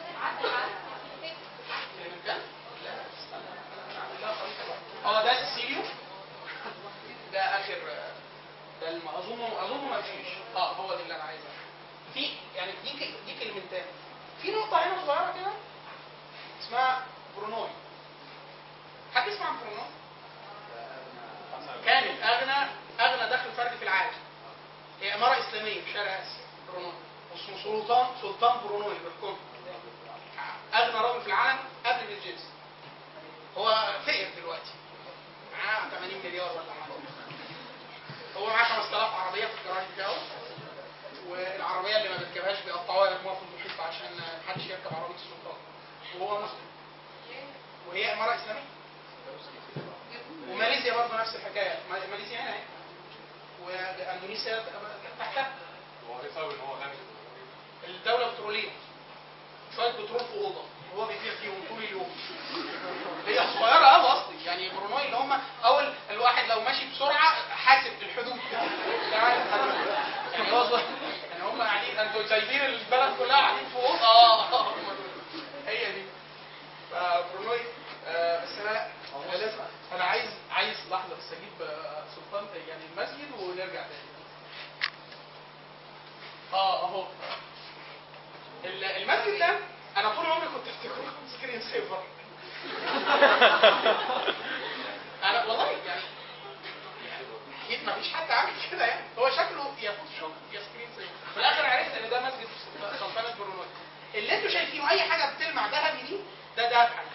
كلمنتان لا استنى انا اعمل لها خريطه بقى. اه ده سيسيليو ده اخر ده الم- اظن اظن ما فيش اه هو ده اللي انا عايزه في يعني دي ك- دي كلمتين في نقطه هنا صغيره كده اسمها برونوي حد يسمع عن برونوي؟ كانت اغنى اغنى دخل فردي في العالم هي اماره اسلاميه في شرق اسيا برونوي اسمه سلطان سلطان برونوي بيحكمها اغنى راجل في العالم قبل عماره اسلاميه وماليزيا برضه نفس الحكايه ما- ماليزيا هنا اهي واندونيسيا تحتها هو ايه سبب ان هو غني الدوله بتروليه شويه بترول في اوضه وهو بيبيع فيهم طول اليوم هي صغيره قوي اصلي يعني بروناي اللي هم اول الواحد لو ماشي بسرعه حاسب الحدود يعني هو صغير. يعني هم قاعدين انتوا سايبين البلد كلها قاعدين في اوضه اه هم دول. هي دي فبروناي آه بس انا انا لازم انا عايز عايز لحظه بس اجيب آه، سلطان يعني المسجد ونرجع تاني اه اهو ال- المسجد ده انا طول عمري كنت افتكره سكرين سيفر انا والله يعني اكيد ما فيش حد عامل كده يعني هو شكله يا فوتوشوب يا سكرين سيفر في الاخر عرفت ان ده مسجد سلطنه بروناي اللي انتوا شايفينه اي حاجه بتلمع ذهبي دي ده دهب حاجه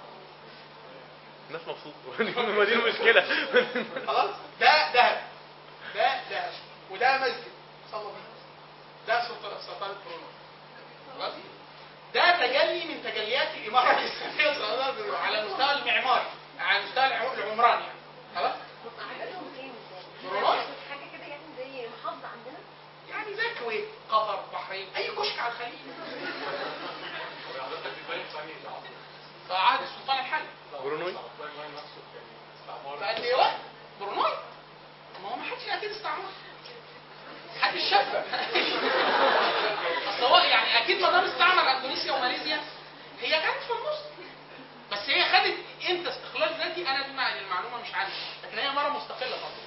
الناس مبسوطه ما دي المشكله خلاص ده دهب ده دهب وده مسجد صلى الله عليه وسلم ده سلطنه سلطنه بروناي خلاص ده تجلي من تجليات الاماره الاسلاميه صلى الله عليه وسلم على المستوى المعماري على مستوى العم- العمراني يعني خلاص عددهم كام ازاي؟ بروناي حاجه كده يعني زي محافظه عندنا يعني زي الكويت قطر بحرين اي كشك على الخليج حضرتك بتبين ثاني العصر في عهد السلطان الحلبي برونوي؟ التايم لاين نفسه كان استعمار بقد ايه وقت بروناي ما هو ما حدش اكيد استعمر محدش شافها اصل هو يعني اكيد ما دام استعمر اندونيسيا وماليزيا هي كانت في النص بس هي خدت امتى استقلال ذاتي انا دي مع- المعلومه مش عندي لكن هي مره مستقله برضه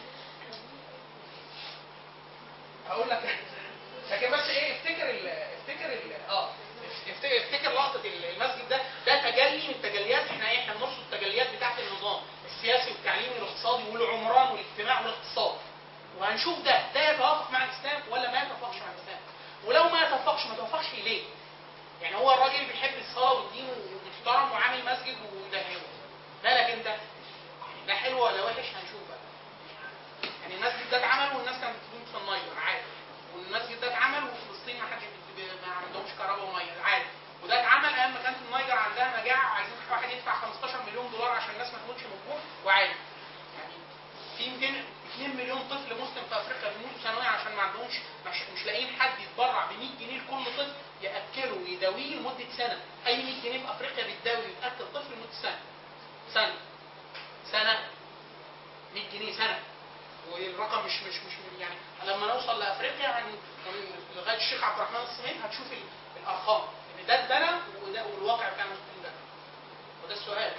هقول لك لكن بس ايه افتكر ال افتكر ال اه افتكر, افتكر لقطه ال- المسجد ده ده تجلي من تجليات احنا ايه احنا بنرصد التجليات بتاعت النظام السياسي والتعليمي والاقتصادي والعمران والاجتماع والاقتصاد وهنشوف ده ده يتوافق مع الاسلام ولا ما يتوافقش مع الاسلام ولو ما يتوافقش ما يتوافقش ليه؟ يعني هو الراجل بيحب الصلاه والدين ومحترم وعامل مسجد وده حلو مالك انت؟ يعني ده حلو ولا وحش هنشوف بقى يعني المسجد ده اتعمل والناس كانت بتموت في النيل عادي والمسجد ده اتعمل وفي فلسطين ما حدش بت- ب- ما عندهمش كهرباء وميه عادي وده اتعمل ايام ما كانت النيجر عندها مجاعه وعايزين واحد يدفع 15 مليون دولار عشان الناس ما تموتش من الجوع وعادي يعني في 200 2 مليون طفل مسلم في افريقيا بيموتوا سنويا عشان ما عندهمش مش, مش لاقيين حد يتبرع ب 100 جنيه لكل طفل ياكله ويداويه لمده سنه اي 100 جنيه في افريقيا بتداوي وتاكل طفل لمده سنه سنه سنه 100 جنيه سنه والرقم مش مش مش يعني لما نوصل لافريقيا هن هن- لغايه الشيخ عبد الرحمن الصميم هتشوف ال- الارقام ان ده اتبنى وده والواقع بتاع المسلمين ده وده السؤال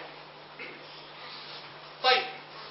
طيب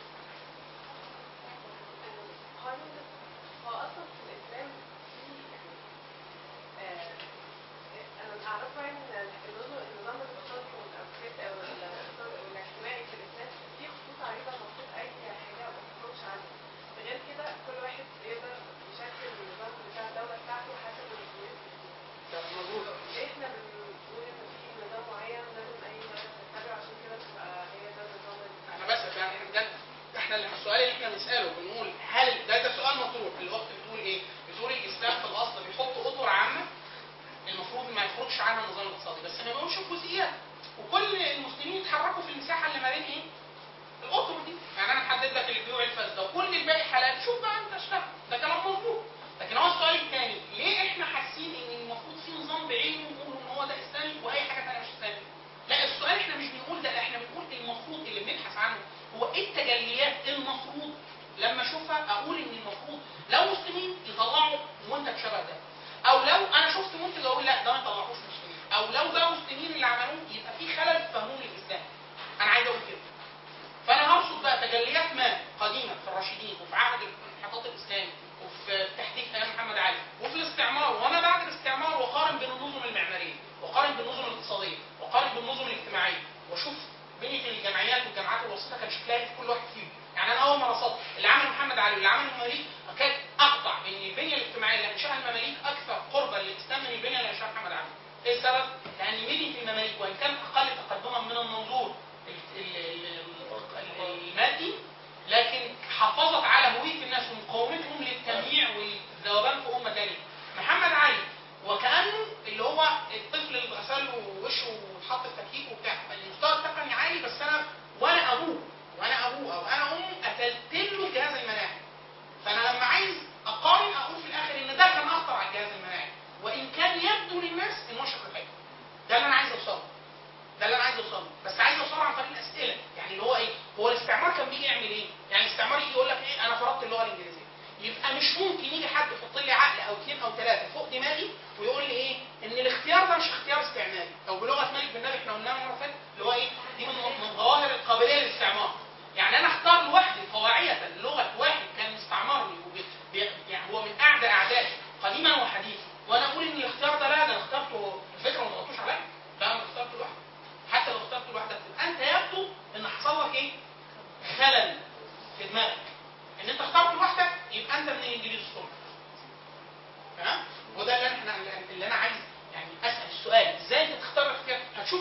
قانون هو اصلا في الاسلام في آه، انا اعرف يعني ان النظام النظام الاقتصادي والأفريقي- او الاقتصادي والاجتماعي في الاسلام في خطوط عريضه المفروض اي حاجه ما تخرجش عنها غير كده كل واحد يقدر يشكل النظام بتاع الدوله بتاعته حسب المسؤوليه ده مظبوط احنا بنقول ان في نظام معين لازم اي بلد تتبعه عشان كده تبقى هي ده النظام اللي- احنا بس يعني احنا ده احنا اللي- السؤال اللي احنا بنساله بنقول هل ده ده سؤال مطروح الاخت بتقول ايه؟ بتقول الاسلام في الاصل بيحط اطر عامه المفروض ما يخرجش عنها النظام الاقتصادي بس ما بيقولش الجزئيات وكل المسلمين يتحركوا في المساحه اللي ما بين ايه؟ الاطر دي يعني انا محدد لك البيوع الفاسده وكل الباقي حلال شوف بقى انت اشتغل ده كلام مظبوط لكن هو السؤال الثاني ليه احنا حاسين ان المفروض في نظام بعينه نقول ان هو ده اسلامي واي حاجه ثانيه مش اسلامي لا السؤال احنا مش بنقول ده احنا بنقول المفروض اللي بنبحث عنه هو ايه التجليات المفروض لما اشوفها اقول ان المفروض لو مسلمين يطلعوا منتج شبه ده او لو انا شفت منتج اقول لا ده ما يطلعوش مسلمين او لو ده مسلمين اللي عملوه يبقى في خلل في فهمهم للاسلام انا عايز اقول كده فانا هرصد بقى تجليات ما قديمه في الراشدين وفي عهد الانحطاط الاسلامي وفي التحديث ايام محمد علي وفي الاستعمار وما بعد الاستعمار واقارن بين النظم المعماريه واقارن بالنظم الاقتصاديه واقارن بالنظم الاجتماعيه واشوف بنيه الجمعيات والجامعات الوسيطه كان شكلها ايه في كل واحد فيهم يعني انا اول ما رصدت اللي عمله محمد علي واللي عمله المماليك كانت اقطع ان البنيه الاجتماعيه اللي انشاها المماليك اكثر قربا للاسلام من البنيه اللي انشاها محمد علي ايه السبب؟ لان بنيه المماليك وان كانت اقل تقدما من المنظور ال- ال- ال- المادي لكن حافظت على هويه الناس ومقاومتهم للتمييع والذوبان في امه ثانيه. محمد علي وكانه اللي هو الطفل اللي غسل له وشه واتحط في تكييف وبتاع المستوى التقني عالي بس انا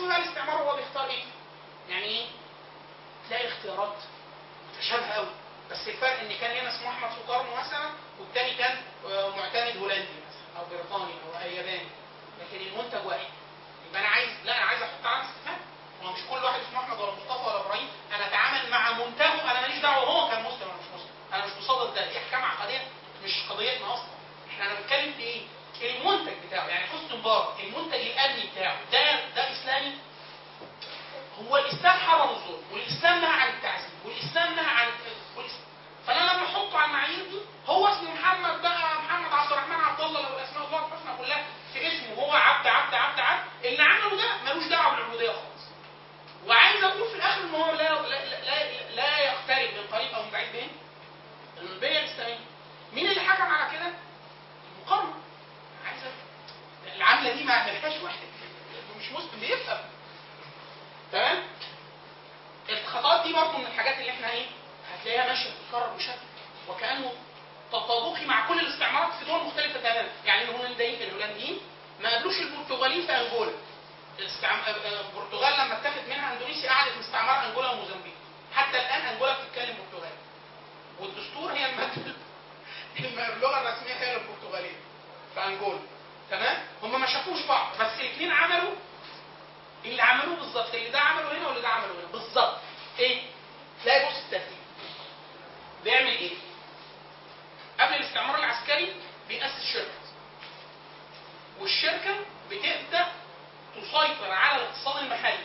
شوف بقى الاستعمار هو بيختار ايه يعني ايه تلاقي اختيارات متشابهه قوي بس الفرق ان كان هنا اسمه احمد سوكارنو مثلا والتاني كان آه، معتمد هولندي مثلا او بريطاني او ياباني لكن المنتج واحد يبقى انا عايز لا انا عايز احط علامه استفهام هو مش كل واحد اسمه احمد ولا مصطفى ولا ابراهيم انا اتعامل مع منتجه انا ماليش دعوه هو كان مسلم ولا مش مسلم انا مش بصدد ده دي احكام عقديه مش قضيتنا اصلا احنا انا بتكلم في ايه؟ المنتج بتاعه يعني حسن مبارك المنتج الامني بتاعه ده ده اسلامي هو الاسلام حرم الظلم والاسلام نهى عن التعذيب والاسلام نهى عن والإس- فانا لما احطه على المعايير دي هو اسمه محمد بقى محمد عبد الرحمن عبد الله لو الاسماء الله الحسنى كلها في اسمه هو عبد عبد عبد عبد اللي عمله ده ملوش دعوه بالعبوديه خالص وعايز اقول في الاخر ان هو لا لا لا, لا يقترب من قريب او من بعيد من البيئه الاسلاميه مين اللي حكم على كده؟ المقارنه عايز أ- العمله دي ما عملهاش واحد مش مسلم بيفهم تمام الخطوات دي برضه من الحاجات اللي احنا ايه هتلاقيها ماشيه بتتكرر بشكل وكانه تطابقي مع كل الاستعمارات في دول مختلفه تماما يعني الهولنديين الهولنديين ما قابلوش البرتغاليين في انجولا الاستعم... آه، آه، البرتغال لما اتاخد منها اندونيسيا قعدت مستعمره انجولا وموزمبيق حتى الان انجولا بتتكلم برتغالي والدستور هي الماده اللغه الرسميه هي البرتغاليه في انجولا تمام هم ما شافوش بعض بس الاثنين عملوا اللي عملوه بالظبط اللي ده عمله هنا واللي ده عمله هنا بالظبط ايه تلاقي بص الترتيب بيعمل ايه قبل الاستعمار العسكري بيأسس شركه والشركه بتبدا تسيطر على الاقتصاد المحلي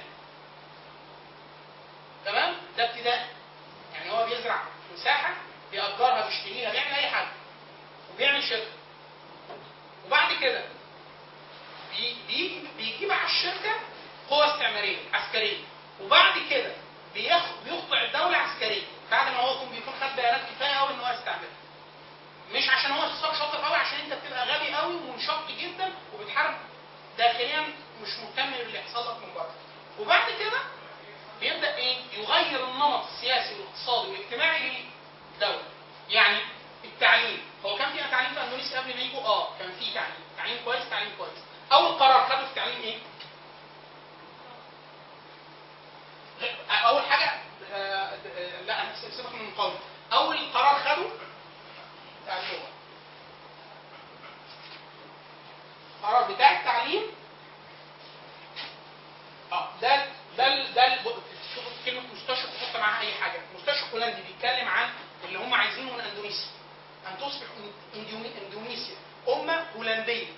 تمام ده ابتداء يعني هو بيزرع مساحه بيأجرها بيشتريها بيعمل اي حاجه وبيعمل شركه وبعد كده بي- بيجي بيجيب على الشركه قوة استعمارية عسكرية وبعد كده بيخ- بيخضع الدولة عسكرية بعد ما هو يكون بيكون خد بيانات كفاية قوي ان هو يستعملها مش عشان هو شاطر قوي عشان انت بتبقى غبي قوي ومنشق جدا وبتحارب داخليا مش مهتم باللي يحصل لك من بره وبعد كده بيبدا ايه يغير النمط السياسي والاقتصادي والاجتماعي للدوله يعني التعليم هو كان في تعليم في اندونيسيا قبل ما يجوا اه كان في تعليم تعليم كويس تعليم كويس اول قرار خده في التعليم ايه اول حاجه آه، آه، لا انا سيبك من المقاومه اول قرار خده بتاع اللغه القرار بتاع التعليم اه ده ده ال- ده ال- شوف كلمه مستشرق تحط معاها اي حاجه مستشرق هولندي بيتكلم عن اللي هم عايزينه من اندونيسيا ان تصبح إندوني- اندونيسيا امه هولنديه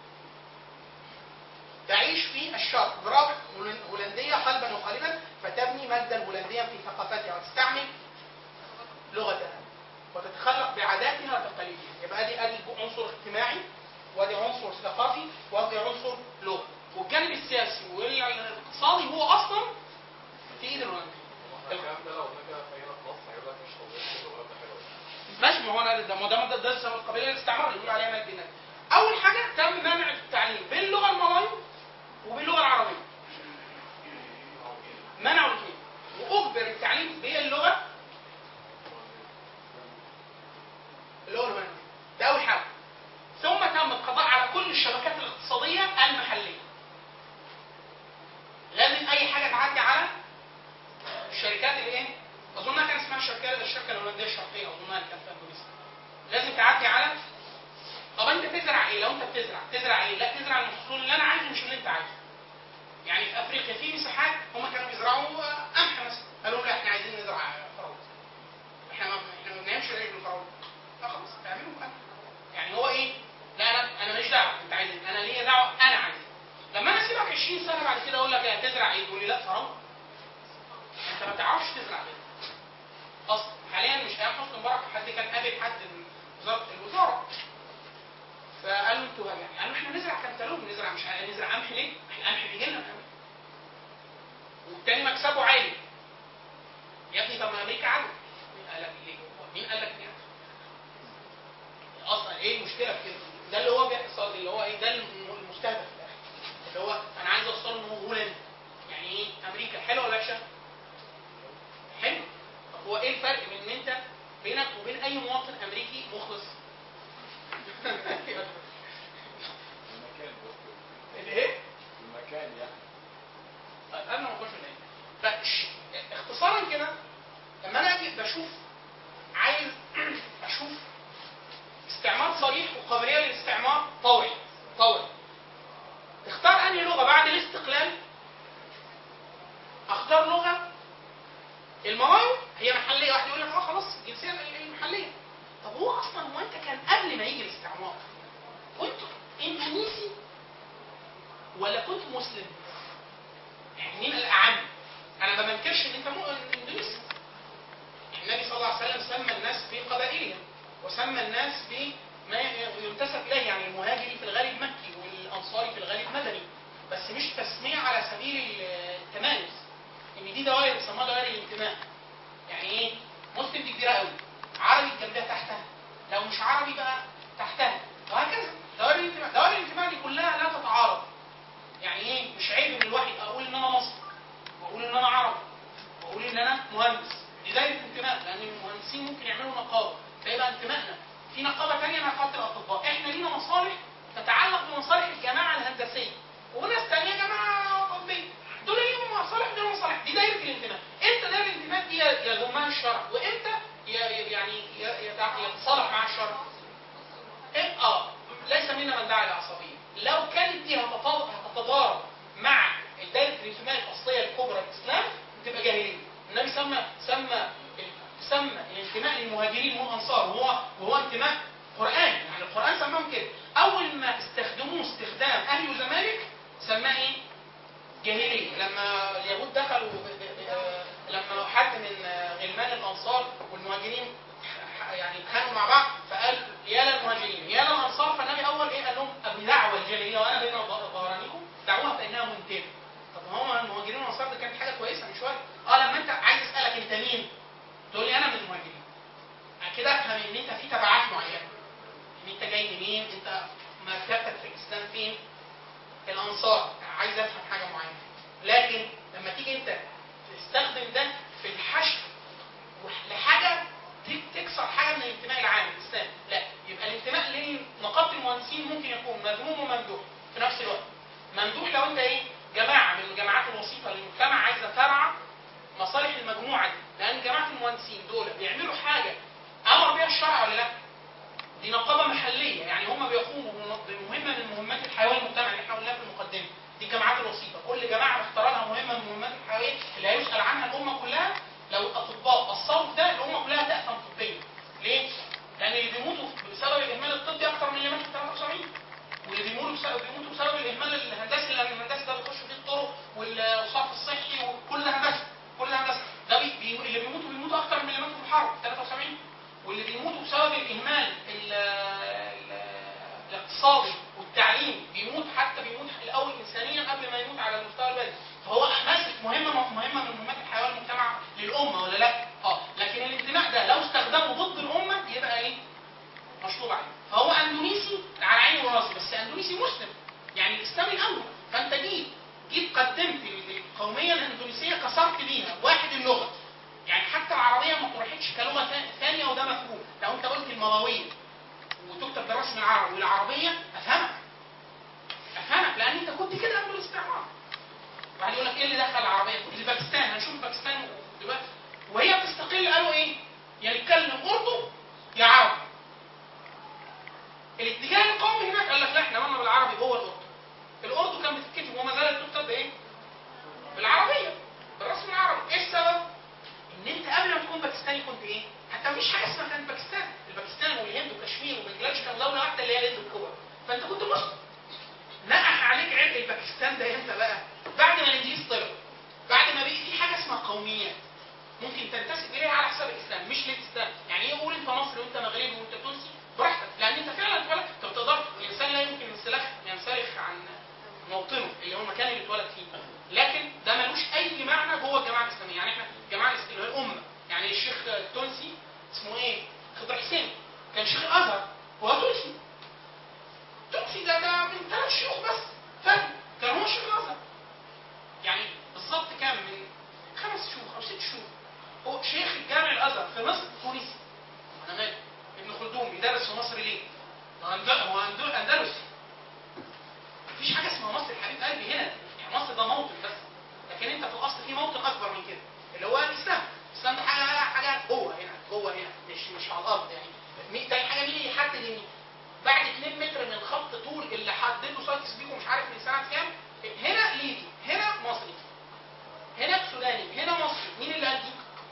تعيش في الشرق برغم هولن- هولندية قلبا وقالبا فتبني مجدا هولنديا في ثقافتها وتستعمل لغتها وتتخلق بعاداتها وتقاليدها يبقى ادي ادي عنصر اجتماعي وادي عنصر ثقافي وادي عنصر لغه والجانب السياسي والاقتصادي هو اصلا في ايد الهولنديين الكلام ده لو هناك هنا في مصر هيقول لك مش طبيعي كده ولا ده حلو ماشي ما هو انا ده ما ده ده ده القبيله الاستعمار اللي بيقول عليها مال بناء اول حاجه تم منع التعليم باللغه الملايو وباللغه العربيه منعوا الاثنين واجبر التعليم باللغه اللغه الهولنديه ده اول حاجه ثم تم القضاء على كل الشبكات الاقتصاديه المحليه لازم اي حاجه تعدي على الشركات اللي ايه اظنها كان اسمها الشركه الشركه الهولنديه الشرقيه اظنها اللي كانت في اندونيسيا لازم تعدي على طب انت تزرع ايه لو انت بتزرع تزرع ايه لا تزرع المحصول اللي انا عايزه مش اللي انت عايزه يعني في افريقيا في مساحات هم كانوا بيزرعوا آه، قمح مثلا قالوا لا احنا عايزين نزرع فراوله احنا ما احنا ما بنعملش عيش بالفراوله لا خلاص اعملوا قمح يعني هو ايه لا انا انا ماليش دعوه انت عايز إيه؟ انا ليا دعوه انا عايز إيه. لما انا اسيبك 20 سنه بعد كده اقول لك إيه، هتزرع ايه تقول لي لا فراوله انت ما تعرفش تزرع ايه اصلا حاليا مش ايام حسني مبارك حد كان قابل حد من وزاره الوزاره فقال له انتوا يعني قالوا احنا نزرع كنتالوب نزرع مش ه- نزرع قمح ليه؟ احنا القمح بيجي لنا من أمريكا. والتاني مكسبه عالي يا ابني طب ما امريكا عدو مين قال لك ليه؟ هو مين قال لك ليه؟ اصلا ايه المشكله في كده؟ ده اللي هو بيحصل اللي هو ايه ده الم- المستهدف في الاخر اللي هو انا عايز اوصله ان هو هولندا يعني ايه امريكا حلوه ولا وحشه؟ حلو طب هو ايه الفرق بين ان انت بينك وبين اي مواطن امريكي مخلص؟ المكان بس الايه؟ المكان يعني بشوف عايز اشوف استعمار صريح وقابليه للاستعمار طوعي طوعي تختار انهي لغه بعد الاستقلال اختار لغه المواوي هي محليه واحد يقول لك اه خلاص الجنسيه المحليه طب هو اصلا هو انت كان قبل ما يجي الاستعمار كنت اندونيسي ولا كنت مسلم؟ يعني مين الاعم؟ انا ما بنكرش ان انت مو- اندونيسي النبي صلى الله عليه وسلم سمى الناس بقبائلهم وسمى الناس بما ينتسب اليه يعني المهاجري في الغالب مكي والانصاري في الغالب مدني بس مش تسميه على سبيل التمايز ان دي دوائر بيسموها دوائر الانتماء يعني ايه؟ مسلم دي كبيره قوي عربي جنبها تحتها لو مش عربي بقى تحتها وهكذا دوائر الانتماء دوائر الانتماء دي كلها لا تتعارض يعني ايه مش عيب ان الواحد اقول ان انا مصري واقول ان انا عربي واقول ان انا مهندس دي دايره انتماء لان المهندسين ممكن يعملوا نقابه فيبقى انتمائنا في نقابه ثانيه نقابه الاطباء احنا لينا مصالح تتعلق بمصالح الجماعه الهندسيه وناس ثانيه جماعه طبيه دول ليهم مصالح ودول مصالح دي دايره الانتماء امتى دايره الانتماء دي يضمها الشرع وامتى ي- ي- يعني ي- يتع- يتصالح مع الشرع إيه؟ اه ليس منا من دعا الى عصبيه لو كانت دي هتتض- هتتضارب مع دائره الانتماء الاصليه الكبرى الاسلام تبقى جاهليه النبي سمى سمى سمى الانتماء للمهاجرين والانصار وهو وهو انتماء قراني يعني القران سماهم كده اول ما استخدموه استخدام اهل وزمالك سماه ايه؟ جاهليه لما اليهود دخلوا ب- ب- ب- لما حد من غلمان الانصار والمهاجرين يعني اتخانقوا مع بعض فقال يا للمهاجرين يا للانصار فالنبي اول ايه قال لهم ابي دعوه الجاهليه وانا بين ظهرانيكم دعوها فانها منتنه طب ما هم المهاجرين والانصار دي كانت حاجه كويسه من شويه اه لما انت عايز اسالك انت مين؟ تقول لي انا من المهاجرين كده افهم ان انت في تبعات معينه ان انت جاي منين انت مرتبتك في الاسلام فين الانصار عايز افهم حاجه معينه لكن لما تيجي انت تستخدم ده في الحشد وح- لحاجه تك- تكسر حاجه من الانتماء العام للاسلام لا يبقى الانتماء لنقابه المهندسين ممكن يكون مذموم وممدوح في نفس الوقت ممدوح لو انت ايه جماعه من الجماعات الوسيطه للمجتمع عايزه ترعى مصالح المجموعه دي لان جماعه المهندسين دول بيعملوا حاجه امر بها الشرع ولا لا؟ دي نقابه محليه يعني هم بيقوموا بمهمه من مهمات الحيويه المجتمع اللي احنا قلناها في المقدمه دي الجماعات الوسيطه كل جماعه مختار لها مهمه من مهمات الحيويه اللي هيسال عنها الامه كلها لو الاطباء قصروا في ده الامه كلها تاثم طبيا ليه؟ لان اللي بيموتوا بسبب الاهمال الطبي اكثر من اللي ماتوا في 73 واللي بيموتوا بسبب بيموتوا بسبب الاهمال الهندسي لان الهندسي ده بيخش فيه الطرق والصرف الصحي وكل ده هندسه كل ده هندسه ده بي بي اللي بيموتوا بيموتوا اكثر من اللي ماتوا في الحرب 73 واللي بيموتوا بسبب الاهمال ال- ال- الاقتصادي والتعليم بيموت حتى بيموت الاول انسانيا قبل ما يموت على المستوى البدني فهو ماسك مهمه مهمه من مهمات الحياه والمجتمع للامه ولا لا؟ اه لكن الانتماء ده لو استخدمه ضد الامه يبقى ايه؟ مشطوب عليه فهو اندونيسي على عيني وراسي بس اندونيسي مسلم يعني الاسلام الاول فانت جيت جيت قدمت القوميه الاندونيسيه كسرت بيها واحد اللغه يعني حتى العربيه ما طرحتش كلغه ثا- ثانيه وده مفهوم لو انت قلت المواويه وتكتب بالرسم العربي والعربيه افهمك افهمك لان انت كنت كده قبل الاستعمار واحد يقول لك ايه اللي دخل العربيه دي باكستان هنشوف باكستان دلوقتي وهي بتستقل قالوا ايه يا نتكلم اردو يا عربي الاتجاه القومي هناك قال لك لا احنا مالنا بالعربي جوه الاردن الاردن كانت بتتكتب وما زالت تكتب بايه؟ بالعربيه بالرسم العربي ايه السبب؟ ان انت قبل ما تكون باكستاني كنت ايه؟ حتى مفيش حاجه اسمها كانت باكستان، الباكستان والهند وكشمير وبنجلاديش كانوا دوله واحده اللي هي الهند الكبرى، فانت كنت مسلم. نقح عليك عبء الباكستان ده امتى بقى؟ بعد ما الانجليز طلعوا. بعد ما بقي في حاجه اسمها قوميات. ممكن تنتسب اليها على حساب الاسلام مش للاسلام، يعني ايه قول انت مصري وانت مغربي وانت تونسي براحتك، لان انت فعلا اتولدت انت بتقدر الانسان لا يمكن ينسلخ ينسلخ عن موطنه اللي هو المكان اللي اتولد فيه. لكن ده ملوش اي معنى جوه الجماعه الاسلاميه، يعني احنا الجماعه الاسلاميه اللي هي الامه، يعني الشيخ التونسي اسمه ايه؟ خضر حسين كان شيخ الازهر هو تونسي. تونسي ده ده من ثلاث شيوخ بس فرق كان هو شيخ الازهر. يعني بالظبط كام من خمس شهور او ست شهور هو شيخ الجامع الازهر في مصر تونسي انا مالي ابن خلدون بيدرس في مصر ليه؟ هو أند- هو أند- اندلسي مفيش حاجه اسمها مصر يا حبيب قلبي هنا يعني مصر ده موطن بس لكن انت في الاصل في موطن اكبر من كده اللي هو الاسلام الاسلام ده حاجه حاجه قوه هنا مش على الارض يعني مين تاني حاجه مين اللي يحدد ان بعد 2 متر من خط طول اللي حدده سايتس بيكو مش عارف من سنه كام هنا ليبي هنا مصري هنا سوداني هنا مصري مين اللي قال دي؟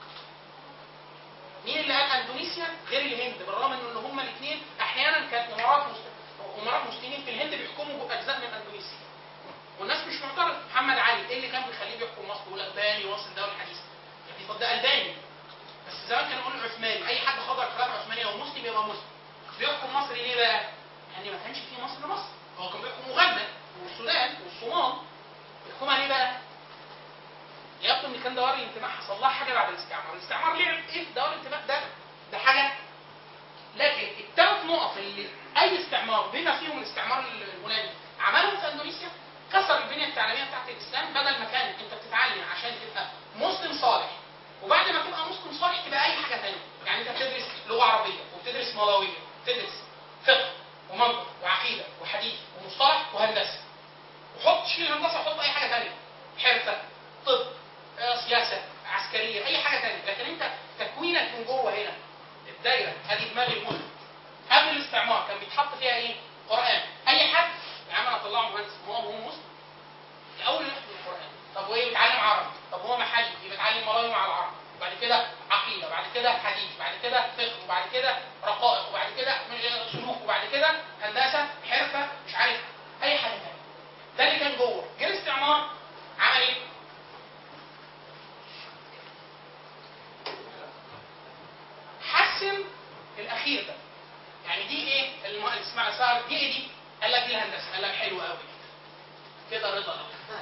مين اللي قال اندونيسيا غير الهند بالرغم ان هما الاثنين احيانا كانت امارات مست- امراء مسلمين في الهند بيحكموا اجزاء من اندونيسيا والناس مش معترض محمد علي ايه اللي كان بيخليه بيحكم مصر يقول الباني واصل الدوله الحديثه يعني طب ده الباني بس زمان كانوا يقولوا عثماني اي حد خضع الخلافه العثمانيه ومسلم يبقى مسلم بيحكم مصر ليه بقى؟ يعني ما كانش فيه مصر مصر هو كان بيحكم مغنى والسودان والصومال بيحكمها ليه بقى؟ يبدو ان كان دوار الانتماء حصل لها حاجه بعد الاستعمار، الاستعمار لعب ايه في دوار الانتماء ده؟ ده حاجه لكن الثلاث نقط اللي اي استعمار بما فيهم الاستعمار الهولندي عملهم في اندونيسيا كسر البنيه التعليميه بتاعت الاسلام بدل ما كان انت بتتعلم عشان تبقى مسلم صالح وبعد ما تبقى مسلم صالح تبقى اي حاجه ثانيه، يعني انت بتدرس لغه عربيه وبتدرس ملاويه وبتدرس فقه ومنطق وعقيده وحديث ومصطلح وهندسه وحط شيل الهندسه وحط اي حاجه ثانيه حرفه طب آه، سياسه عسكريه اي حاجه ثانيه لكن انت تكوينك من جوه هنا الدايره ادي دماغ المسلم قبل الاستعمار كان بيتحط فيها ايه؟ قران اي حد يا عم انا اطلعه مهندس هو هو مسلم الاول يحفظ القران طب وايه بيتعلم عربي طب هو محلي يبقى يتعلم ملاوي مع العرب بعد كده عقيده بعد كده حديث بعد كده فقه وبعد كده رقائق وبعد كده سلوك وبعد كده هندسه حرفه مش عارف اي حاجه ثانيه ده اللي كان جوه جه الاستعمار عمل ايه؟ حسن الاخير ده يعني دي ايه الم- اللي اسمها صار دي ايه دي قال لك دي الهندسه قال لك حلو قوي كده رضا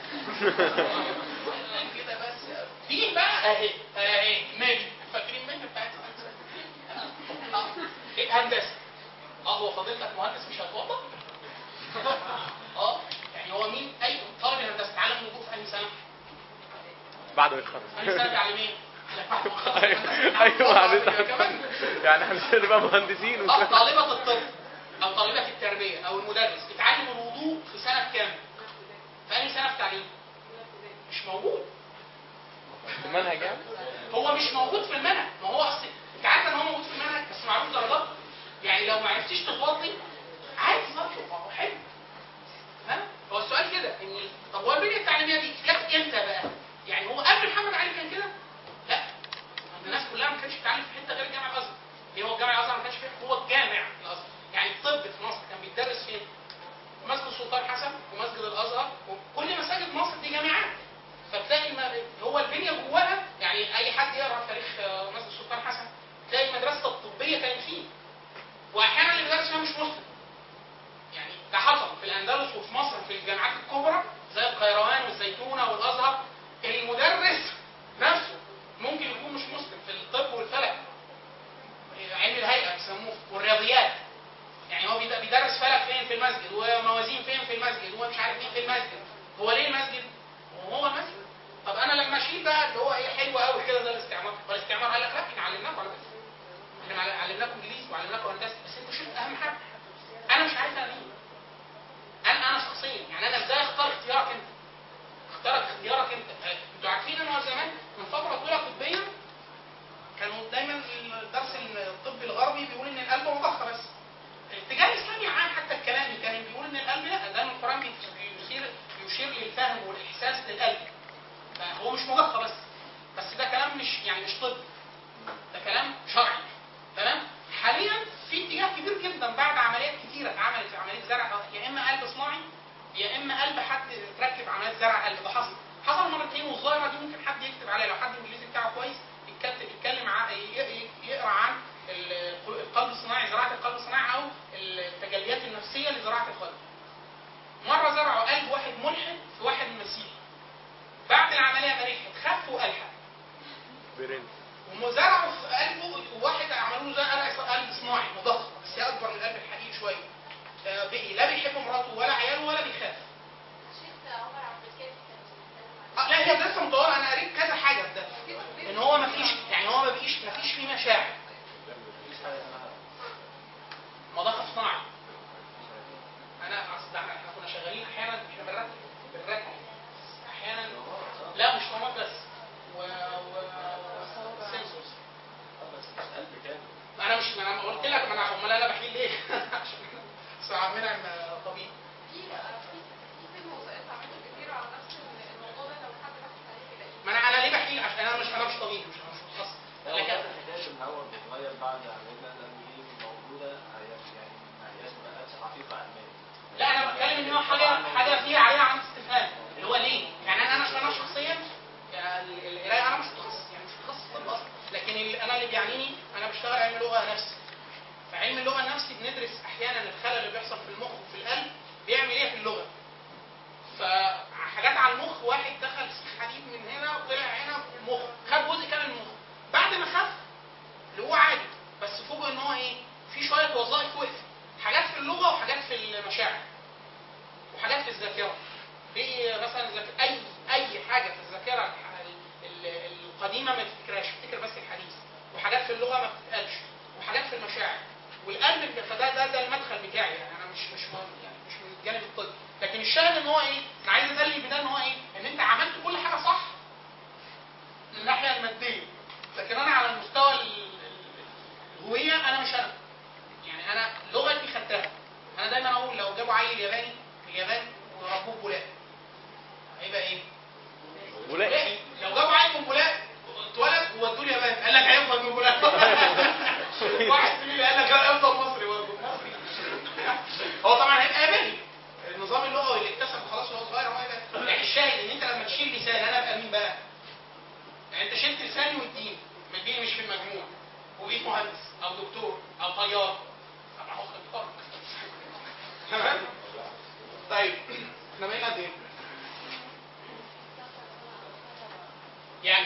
كده بس دي بقى اهي اهي ماشي فاكرين منها بتاعت آه. إيه هندسه اه هو فضيلتك مهندس مش هتوضح اه يعني هو مين اي طالب الهندسه اتعلم الوضوء في اي سنه بعد ما يتخرج اي سنه تعليميه قال لك بعد ما خلص ايوه الهندسة ايوه يتعلم معلش كمان يعني هنبقى مهندسين اه وكده طالبة الطب أو طالبة التربية أو المدرس اتعلم الوضوء في سنة كام؟ في أي سنة في التعليم؟ مش موجود المنهج يعني هو مش موجود في المنهج ما هو أصل أنت عارف إن هو موجود في المنهج بس معروف درجات يعني لو ما عرفتيش تتوضي عادي برضه ما هو حلو ها؟ هو السؤال كده إن طب هو البنية التعليمية دي جت إمتى بقى؟ يعني هو قبل محمد علي كان كده؟ لا الناس كلها ما كانتش بتتعلم في حته غير الجامع الازهر ليه هو الجامع الازهر ما كانش فيه هو الجامع الازهر يعني الطب في مصر كان بيتدرس فين؟ مسجد السلطان حسن ومسجد الازهر وكل مساجد مصر دي جامعات فتلاقي الم- هو البنيه جواها يعني اي حد يقرا تاريخ آه، مسجد السلطان حسن تلاقي المدرسه الطبيه كانت فيه واحيانا اللي بيدرس فيها مش مسلم يعني ده حصل في الاندلس وفي مصر في الجامعات الكبرى زي القيروان والزيتونه والازهر المدرس نفسه ممكن يكون مش مسلم في الطب والفلك علم الهيئه بيسموه والرياضيات يعني هو بيد- بيدرس فلك فين في المسجد وموازين فين في المسجد ومش عارف مين في المسجد هو ليه المسجد؟ وهو المسجد طب انا لما اشيل بقى اللي هو ايه حلو قوي كده زي الاستعمار فالاستعمار قال لك لا احنا علمناكم على فكره احنا عل- علمناكم انجليزي وعلمناكم هندسه بس انتوا شلتوا اهم حاجه انا مش عارف انا مين انا انا شخصيا يعني انا ازاي اختار اختيارك انت اختارك اختيارك انت انتوا عارفين ان هو زمان من فتره طويله طبيا كانوا دايما الدرس الطبي الغربي بيقول ان القلب مضخه بس الاتجاه الاسلامي عام حتى الكلامي كان بيقول ان القلب لا ده القران بيشير يشير للفهم والاحساس للقلب فهو مش مضخه بس بس ده كلام مش يعني مش طب ده كلام شرعي تمام حاليا في اتجاه كبير جدا بعد عمليات كتيره اتعملت في عمليه زرع يا اما قلب صناعي يا اما قلب حد تركب عمليات زرع قلب ده حصل حصل مرتين والظاهره دي ممكن حد يكتب عليها لو حد الانجليزي بتاعه كويس يتكتب يتكلم عن ي- ي- يقرا عن ال- القلب الصناعي زراعه القلب الصناعي او التجليات النفسيه لزراعه القلب. مره زرعوا قلب واحد ملحد في واحد مسيحي. بعد العمليه ما نجحت خف والحد. برنس وزرعوا في قلبه واحد عملوا له زي قلب قلب صناعي مضخم بس اكبر من القلب الحقيقي شويه. آه، بقي لا بيحب مراته ولا عياله ولا بيخاف. شيخ عمر عبد الكافي كان بيتكلم عن آه، لا هي دراسه مطوره انا قريت كذا حاجه في ده. ان هو ما فيش يعني هو ما بقيش ما فيش فيه مشاعر. مضخ صناعي. انا اصل ده احنا كنا شغالين احيانا احنا بنركب بنركب احيانا لا مش طماط بس و و سنسورز بس مش قلب كامل انا مش انا قلت لك ما انا امال انا بحيل ليه؟ عشان ساعة منعم طبيب في في في فيلم وثائقي عملته كتير على نفس الموضوع ده لو حد بحث عليه يلاقيه ما انا انا ليه بحيل عشان انا مش انا مش طبيب مش مش متخصص هو لكن بس حكايه ان هو بيتغير بعد عملنا لان دي موجوده هي يعني ما هياش ما بقتش حقيقه علميه لا انا بتكلم ان هو حاجه حاجه فيها عليها علامه استفهام اللي هو ليه؟ يعني انا انا انا شخصيا يعني القرايه انا مش متخصص يعني مش متخصص طب اصلا لكن اللي انا اللي بيعنيني انا بشتغل علم لغه نفسي فعلم اللغه النفسي بندرس احيانا الخلل اللي بيحصل في المخ وفي القلب بيعمل ايه في اللغه فحاجات على المخ واحد دخل سيخ حديد من هنا وطلع هنا في المخ خد جزء كامل من المخ بعد ما خف اللي هو عادي بس فوجئ ان هو ايه في شويه وظائف وقفت حاجات في اللغه وحاجات في المشاعر وحاجات في الذاكره في مثلا الذاك- اي اي حاجه في الذاكره الح- ال- ال- القديمه ما تفتكرهاش تفتكر بس الحديث وحاجات في اللغه ما بتتقالش وحاجات في المشاعر والقلب بت- فده ده ده المدخل بتاعي يعني انا مش مش مهم يعني مش من الجانب الطبي لكن الشاهد ان هو ايه انا عايز ادلل بده ان هو ايه ان انت عملت كل حاجه صح من الناحيه الماديه لكن انا على المستوى ال- ال- الهويه انا مش انا يعني انا لغتي خدتها انا دايما اقول لو جابوا عيل ياباني في اليابان وربوه بولاق هيبقى ايه؟ ولا بولاقي لو جابوا عيل من بولاق اتولد وودوه اليابان قال لك هيفضل من بولاق واحد زميلي قال لك لا هيفضل مصري برضه مصري هو طبعا هيبقى ياباني النظام اللغوي اللي اكتسبه خلاص وهو صغير هو هيبقى يعني الشاهد ان انت لما تشيل لسان انا ابقى مين بقى؟ يعني انت شلت لساني والدين ما الدين مش في المجموع وبقيت مهندس او دكتور او طيار طبعا هو اختار تمام طيب احنا بقينا قد ايه؟ يعني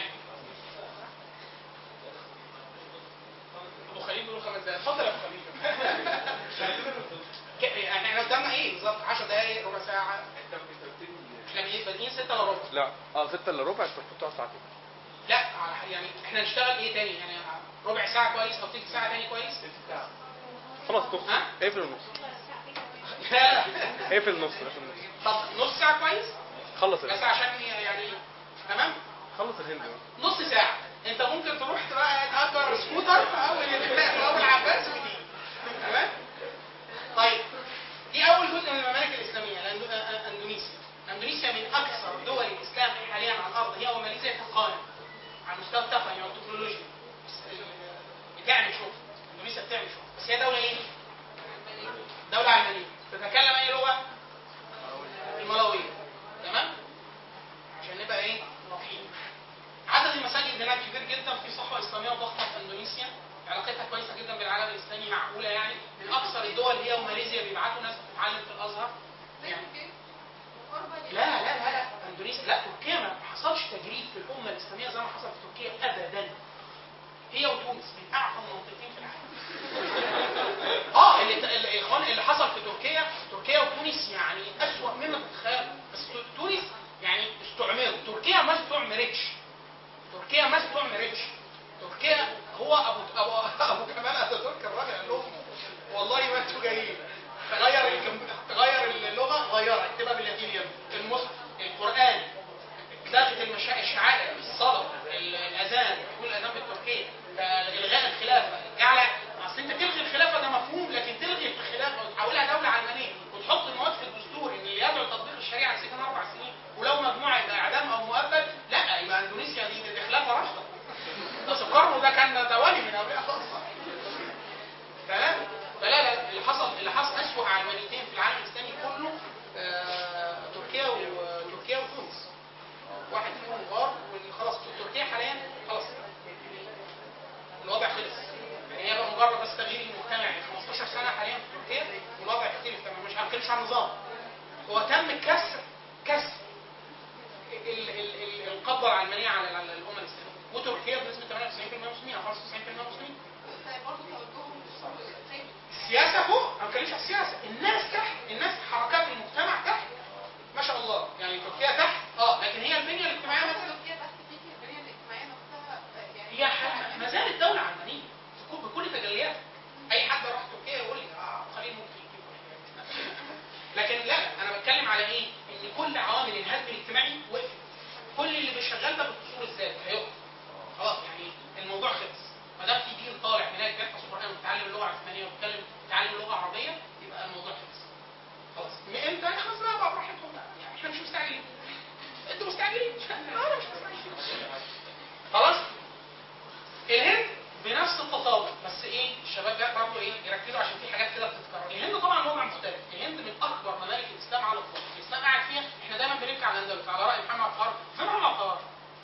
ابو خليل بيقول خمس دقايق اتفضل يا ابو خليل ك- يعني احنا قدامنا ايه بالظبط 10 دقايق ربع ساعه احنا بادئين- بادئين 6 الا ربع لا اه 6 الا ربع انت بتحطها ساعتين لا على- يعني احنا نشتغل ايه تاني يعني ربع ساعه كويس او تلت ساعه تاني كويس خلاص نص ها؟ اقفل النص لا اقفل النص اقفل النص طب نص ساعه كويس خلص بس الهند عشان يعني تمام خلص الهند بقى. نص ساعة انت ممكن تروح بقى تأجر سكوتر في اول في اول العباس وتيجي تمام طيب دي اول جزء من الممالك الاسلامية الأندو- أ- اندونيسيا اندونيسيا من اكثر دول الاسلام حاليا على الارض هي وماليزيا تقانا على المستوى التقني والتكنولوجيا بس ال- بتعمل شغل اندونيسيا بتعمل شغل بس هي دولة ايه؟ دولة علمانية تتكلم اي لغة؟ الملاوية تمام؟ عشان نبقى ايه؟ واضحين عدد المساجد هناك كبير جدا في صحوه اسلاميه ضخمه في اندونيسيا علاقتها كويسه جدا بالعالم الاسلامي معقوله يعني من اكثر الدول هي وماليزيا بيبعتوا ناس تتعلم في الازهر يعني لا لا لا لا اندونيسيا لا تركيا ما حصلش تجريد في الامه الاسلاميه زي ما حصل في تركيا ابدا هي وتونس من اعظم منطقتين في العالم اه اللي اللي- الاخوان اللي حصل في تركيا تركيا وتونس يعني اسوأ مما تتخيل بس ت- تونس يعني استعمروا تركيا ما استعمرتش تركيا ما استعمرتش تركيا هو ابو ابو ابو كمال اتاتورك الراجل قال لهم والله ما انتوا جايين غير الكم... غير اللغه غيرها اكتبها باللاتيني المصحف القران لغت المشا... الشعائر الصلاه ال- الاذان يقول الاذان بالتركيه الغاء الخلافه جعل اصل انت تلغي الخلافه ده مفهوم لكن تلغي الخلافه وتحولها دوله علمانيه وتحط مواد في الدستور ان اللي يدعو لتطبيق الشريعه سجن اربع سنين ولو مجموعه يبقى اعدام او مؤبد لا يبقى اندونيسيا دي دي خلافه راشده ده سكرهم ده كان توالي من ابرياء خاصه تمام فلا لا اللي حصل اللي حصل اسوء علمانيتين في العالم الاسلامي كله آه تركيا وتركيا وتونس واحد فيهم غار وخلاص تركيا حاليا خلاص الوضع خلص يعني هي بقى مجرد بس تغيير المجتمع يعني 15 سنه حاليا في تركيا والوضع يختلف تماما مش هنتكلمش عن النظام هو تم كسر كسر ال- ال- ال- القبضه العلمانيه على على الامه الاسلاميه وتركيا بنسبه 98% مسلمين او 95% مسلمين برضه توجههم سيء السياسه فوق انا ما بتكلمش على السياسه الناس تحت الناس حركات المجتمع تحت ما شاء الله يعني تركيا تحت اه لكن هي البنيه الاجتماعيه حتى مثلا لو فيها تحت فيك البنيه الاجتماعيه نفسها يعني هي ح- ما زالت دوله علمانيه في كل- بكل تجلياتها اي حد راح تركيا يقول لي اه خليل ممكن يجيب لكن لا انا بتكلم على ايه ان كل عوامل الهدم الاجتماعي وقفت كل اللي بيشغل ده بالقصور الذات هيقف خلاص يعني الموضوع خلص ما دام في جيل طالع هناك بيحفظ قران ايه الشباب ده برضه ايه يركزوا عشان في حاجات كده بتتكرر الهند طبعا وضع مختلف الهند من اكبر ممالك الاسلام على الاطلاق الاسلام قاعد فيها احنا دايما بنبكي على الاندلس على راي محمد قار فين محمد قار؟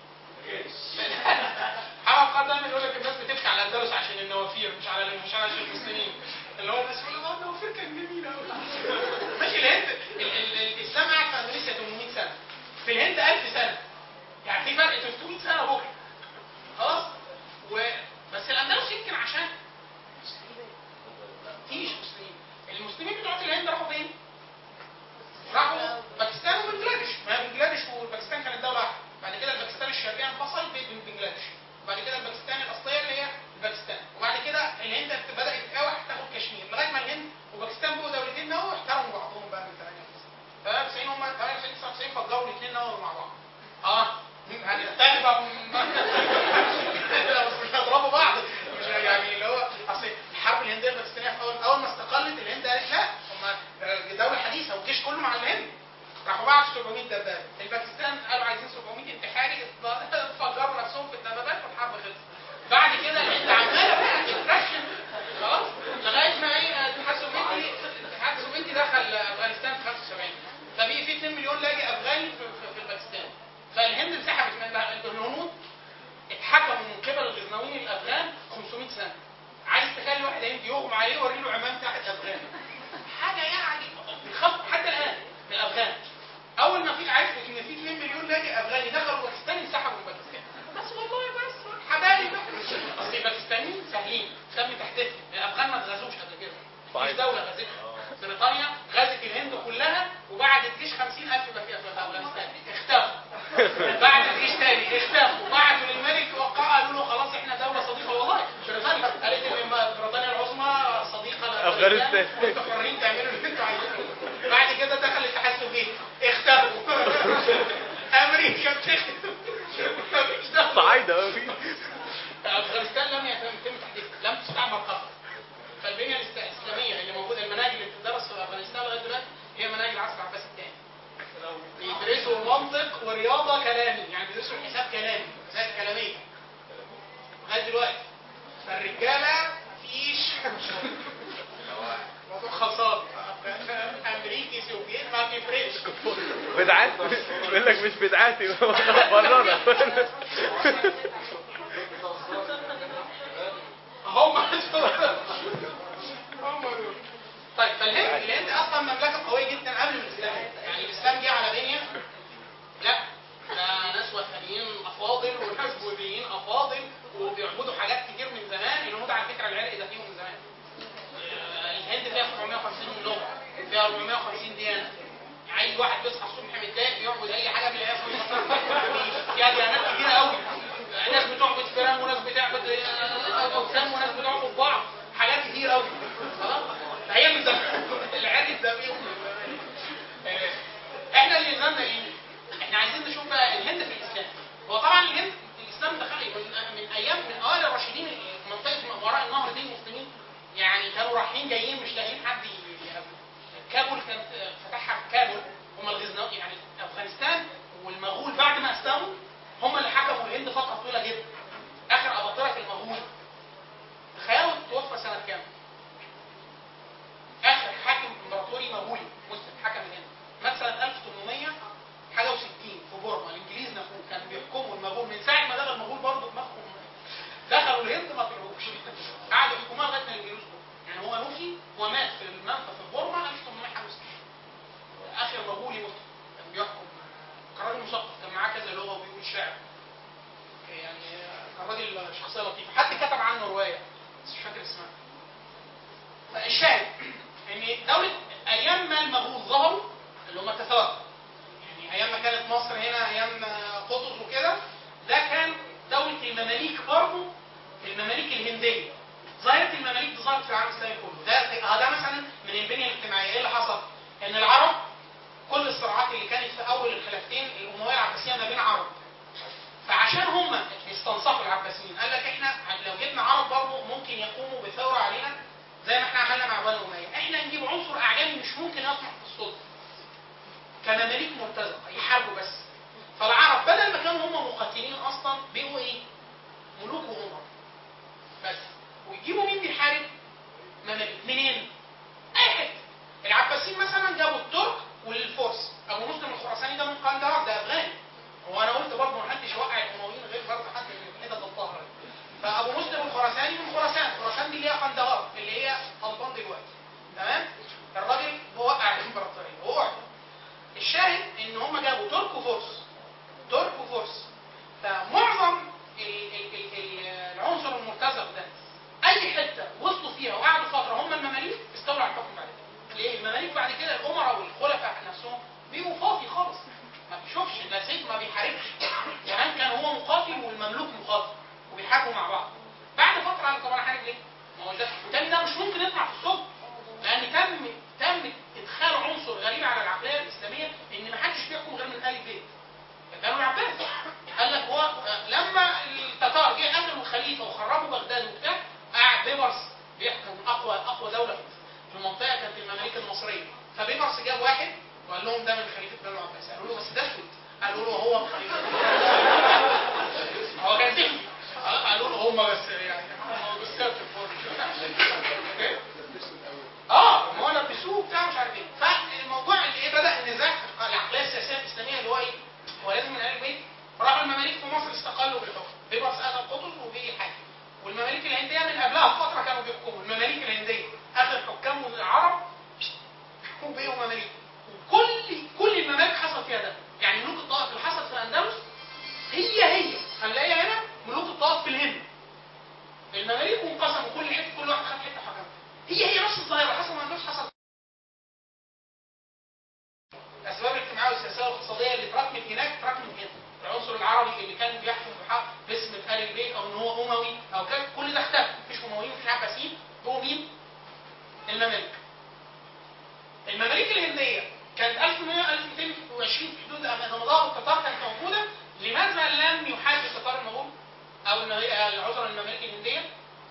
محمد قار دايما يقول لك الناس بتبكي على الاندلس عشان النوافير مش على مش عشان المسلمين اللي هو الناس يقول اه النوافير كان جميل قوي ماشي الهند ال- ال- الاسلام قاعد في اندونيسيا 800 سنه في الهند 1000 سنه يعني في فرق 300 سنه بكره خلاص و... بس الاندلس يمكن عشان فيش مسلمين المسلمين بتوع الهند راحوا فين؟ راحوا باكستان وبنجلاديش ما هي بنجلاديش والباكستان كانت دوله واحده بعد كده الباكستان الشرقيه انفصل بين بنجلاديش وبعد كده الباكستان الاصليه اللي هي الباكستان وبعد كده الهند بدات تقاوح تاخد كشمير لغايه ما الهند وباكستان بقوا دولتين نووي احترموا بعضهم بقى من 98 هم 98 99 فجروا الاثنين نووي مع بعض اه هنختلف بس مش هيضربوا بعض مش يعني اللي هو اصل الحرب الهنديه الباكستانيه في اول اول ما استقلت الهند قالت لا هم دوله حديثه والجيش كله مع الهند راحوا بعتوا 700 دبابه الباكستان قالوا عايزين 700 انتحاري فجروا نفسهم في الدبابات والحرب خلصت بعد كده الهند عماله بقى تترشم خلاص لغايه ما ايه الاتحاد السوفيتي الاتحاد السوفيتي دخل افغانستان في 75 فبقي في 2 مليون لاجئ افغاني في, في, في الباكستان فالهند انسحبت من الهنود اتحكموا من قبل الغزنويين الافغان 500 سنه عايز تخلي واحد هندي يغمى عليه يوري له عمام تحت افغان حاجه يعني بيخاف حتى الان من الافغان اول ما في عرفوا ان في 2 مليون لاجئ افغاني دخلوا باكستان انسحبوا من باكستان بس والله بس حبايب اصل الباكستانيين سهلين سمي تحتهم الافغان ما اتغزوش قبل كده مفيش دوله غزتها بريطانيا غزت الهند كلها وبعدت جيش 50000 يبقى في افغانستان اختفوا بعد جيش تاني اختفوا بعتوا للملك وقع قالوا له خلاص احنا دوله صديقه والله بريطانيا قالت ان بريطانيا العظمى صديقه أفغانستان. وانتوا حرين تعملوا اللي انتوا عايزينه بعد كده دخل الاتحاد السوفيتي اختفوا امريكا بتختفي مفيش دولة. صعايدة ما في افغانستان لم يتم يتم تحديثها لم تستعمر قط فالبنيه الاست- الاسلاميه اللي موجوده المناهج اللي بتدرس في افغانستان لغايه دلوقتي هي مناهج العصر العباسي الثاني بيدرسوا منطق ورياضه كلامي يعني بيدرسوا حساب كلامي زي الكلاميه لغايه دلوقتي فالرجاله مفيش هو موضوع خلصان امريكي سوفيت ما بيفرقش بدعات بيقول لك مش بدعاتي برانا هم هم دول طيب فالهند الهند اصلا مملكه قويه جدا قبل الاسلام يعني الاسلام جه على بنيه لا ده ناس وثنيين افاضل وناس بوذيين افاضل وبيعبدوا حاجات كتير من زمان الهنود على فكره العرق ده فيهم من زمان آه، الهند فيها 750 لغه فيها 450 ديانه عايز واحد بيصحى الصبح متضايق بيعبد اي حاجه بيلاقيها في المصنع فيها ديانات كتيره قوي ناس بتعبد فيران وناس بتعبد آه، اوثان وناس بتعبد بعض حاجات كتير قوي خلاص فهي من زمان العرق ده فيهم من زمان آه، احنا اللي نزلنا ايه؟ احنا عايزين نشوف بقى الهند في الاسلام هو طبعا الهند الاسلام دخل من, من ايام من اوائل الراشدين منطقه ما وراء النهر دي المسلمين يعني كانوا رايحين جايين مش لاقيين حد يقابل كابول كانت فتحها كابول هم الغزنوي يعني افغانستان والمغول بعد ما اسلموا هم اللي حكموا الهند فتره طويله جدا اخر اباطره المغول تخيلوا توفى سنه كام؟ اخر حاكم امبراطوري مغولي مسلم حكم الهند مات سنه 1800 حاجه و60 في بورما الانجليز نفوه كانوا بيحكموا المغول من ساعه ما دخل المغول برضه دماغهم دخلوا الهند ما طلعوش قعدوا يحكموها لغايه ما الانجليز جم يعني هو نوفي هو مات في المنفى في بورما 1865 اخر مغولي مسلم كان بيحكم كان راجل مثقف كان معاه كذا لغه وبيقول شعر يعني كان راجل شخصيه لطيفه حد كتب عنه روايه بس مش فاكر اسمها فالشاهد ان دوله ايام ما المغول ظهروا اللي هم التتار يعني ايام ما كانت مصر هنا ايام قطز وكده ده كان دوله المماليك برضه المماليك الهنديه ظاهره المماليك دي ظهرت في العالم الاسلامي كله ده آه ده مثلا من البنيه الاجتماعيه ايه اللي حصل؟ ان العرب كل الصراعات اللي كانت في اول الخلافتين الامويه العباسيه ما بين عرب فعشان هم استنصفوا العباسيين قال لك احنا لو جبنا عرب برضه ممكن يقوموا بثوره علينا زي ما احنا عملنا مع بني اميه احنا نجيب عنصر اعجمي مش ممكن يطمح في السلطه كمماليك مرتزقه يحاربوا بس فالعرب بدل ما كانوا هم مقاتلين اصلا بقوا ايه؟ ملوك وامراء بس ويجيبوا مين بيحارب يحاربوا مع بعض بعد فتره قال طب انا هحارب ليه؟ ما هو ده التاني ده مش ممكن يطلع في الصبح لان تم تم ادخال عنصر غريب على العقليه الاسلاميه ان ما حدش بيحكم غير من ال البيت كانوا العباس قال لك هو لما التتار جه قتلوا الخليفه وخربوا بغداد وبتاع قعد بيبرس بيحكم اقوى اقوى دوله في المنطقه كانت المماليك المصريه فبيبرس جاب واحد وقال لهم ده من خليفه بنو العباس قالوا له بس ده اسود قالوا له هو الخليفه هو كان ذكي قالوا له هم بس يعني هو بس في الفرن اه ما هو لبسوه بتاع مش عارف ايه فالموضوع اللي ايه بدا النزاع في العقليه السياسيه الاسلاميه اللي هو ايه هو لازم من اهل البيت راحوا المماليك في مصر استقلوا بالحكم بيبقى اخذ قطز وبيجي حاكم والمماليك الهنديه من قبلها بفتره كانوا بيحكموا المماليك الهنديه اخذ حكام العرب وبقوا مماليك وكل كل الممالك حصل فيها ده يعني ملوك الطائف اللي حصلت في الاندلس هي هي هنلاقيها هنا ملوك الطائف في الهند المماليك وانقسموا كل حته كل واحد خد حته حكم هي هي نفس الظاهره حصل ما عندوش حصل الاسباب الاجتماعيه والسياسيه والاقتصاديه اللي اتراكمت هناك اتراكمت هنا العنصر العربي اللي كان بيحكم بحق باسم ال البيت او ان هو اموي او كده كل ده اختفى مفيش امويين مفيش عباسيين هو مين؟ المماليك المماليك الهنديه كانت 1100 1220 في حدود مضار التتار كانت موجوده لماذا لم يحارب التتار المغول او المماليك- عذرا المماليك الهنديه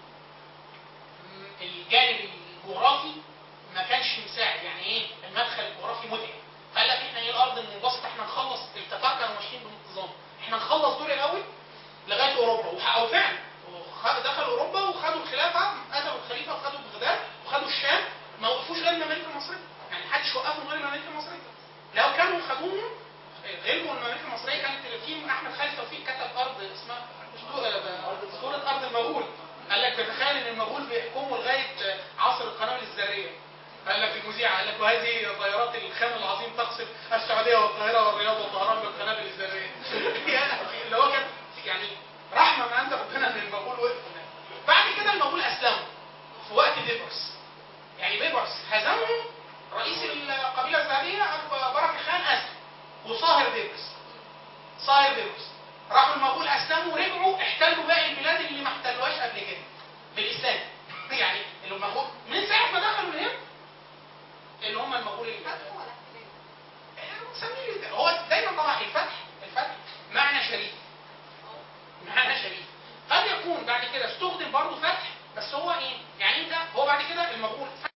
الجانب الجغرافي ما كانش مساعد يعني ايه المدخل الجغرافي متعب قال لك احنا ايه الارض المنبسطه احنا نخلص التتار كانوا ماشيين بانتظام احنا نخلص دول الاول لغايه اوروبا وح- او فعلا وخ- دخلوا اوروبا وخدوا الخلافه قتلوا الخليفه وخدوا بغداد وخدوا الشام ما وقفوش غير المماليك المصريه يعني محدش وقفهم غير المماليك المصريه لو كانوا خدوهم غلبوا المماليك المصريه كانت في احمد خالد توفيق كتب ارض اسمها اسطوره أسطورة ارض المغول قال لك تتخيل ان المغول بيحكموا لغايه عصر القنابل الذريه قال لك المذيع قال لك وهذه طيارات الخان العظيم تقصف السعوديه والقاهره والرياض والطهران بالقنابل الذريه اللي هو كان يعني رحمه من عند ربنا ان المغول وقفوا هناك. بعد كده المغول اسلموا في وقت بيبرس يعني بيبرس هزمهم رئيس القبيله الذهبيه أبو بركه خان اسلم وصاهر بيبرس صاهر بيبرس راحوا المغول اسلموا ورجعوا احتلوا باقي البلاد اللي ما احتلوهاش قبل كده بالاسلام يعني اللي هم المغول من ساعه ما دخلوا الهند اللي هم المغول اللي فتح ولا احتلال؟ سميه هو دايما طبعا الفتح الفتح معنى شريف معنى شريف قد يكون بعد كده استخدم برضه فتح بس هو ايه يعني انت هو بعد كده المغول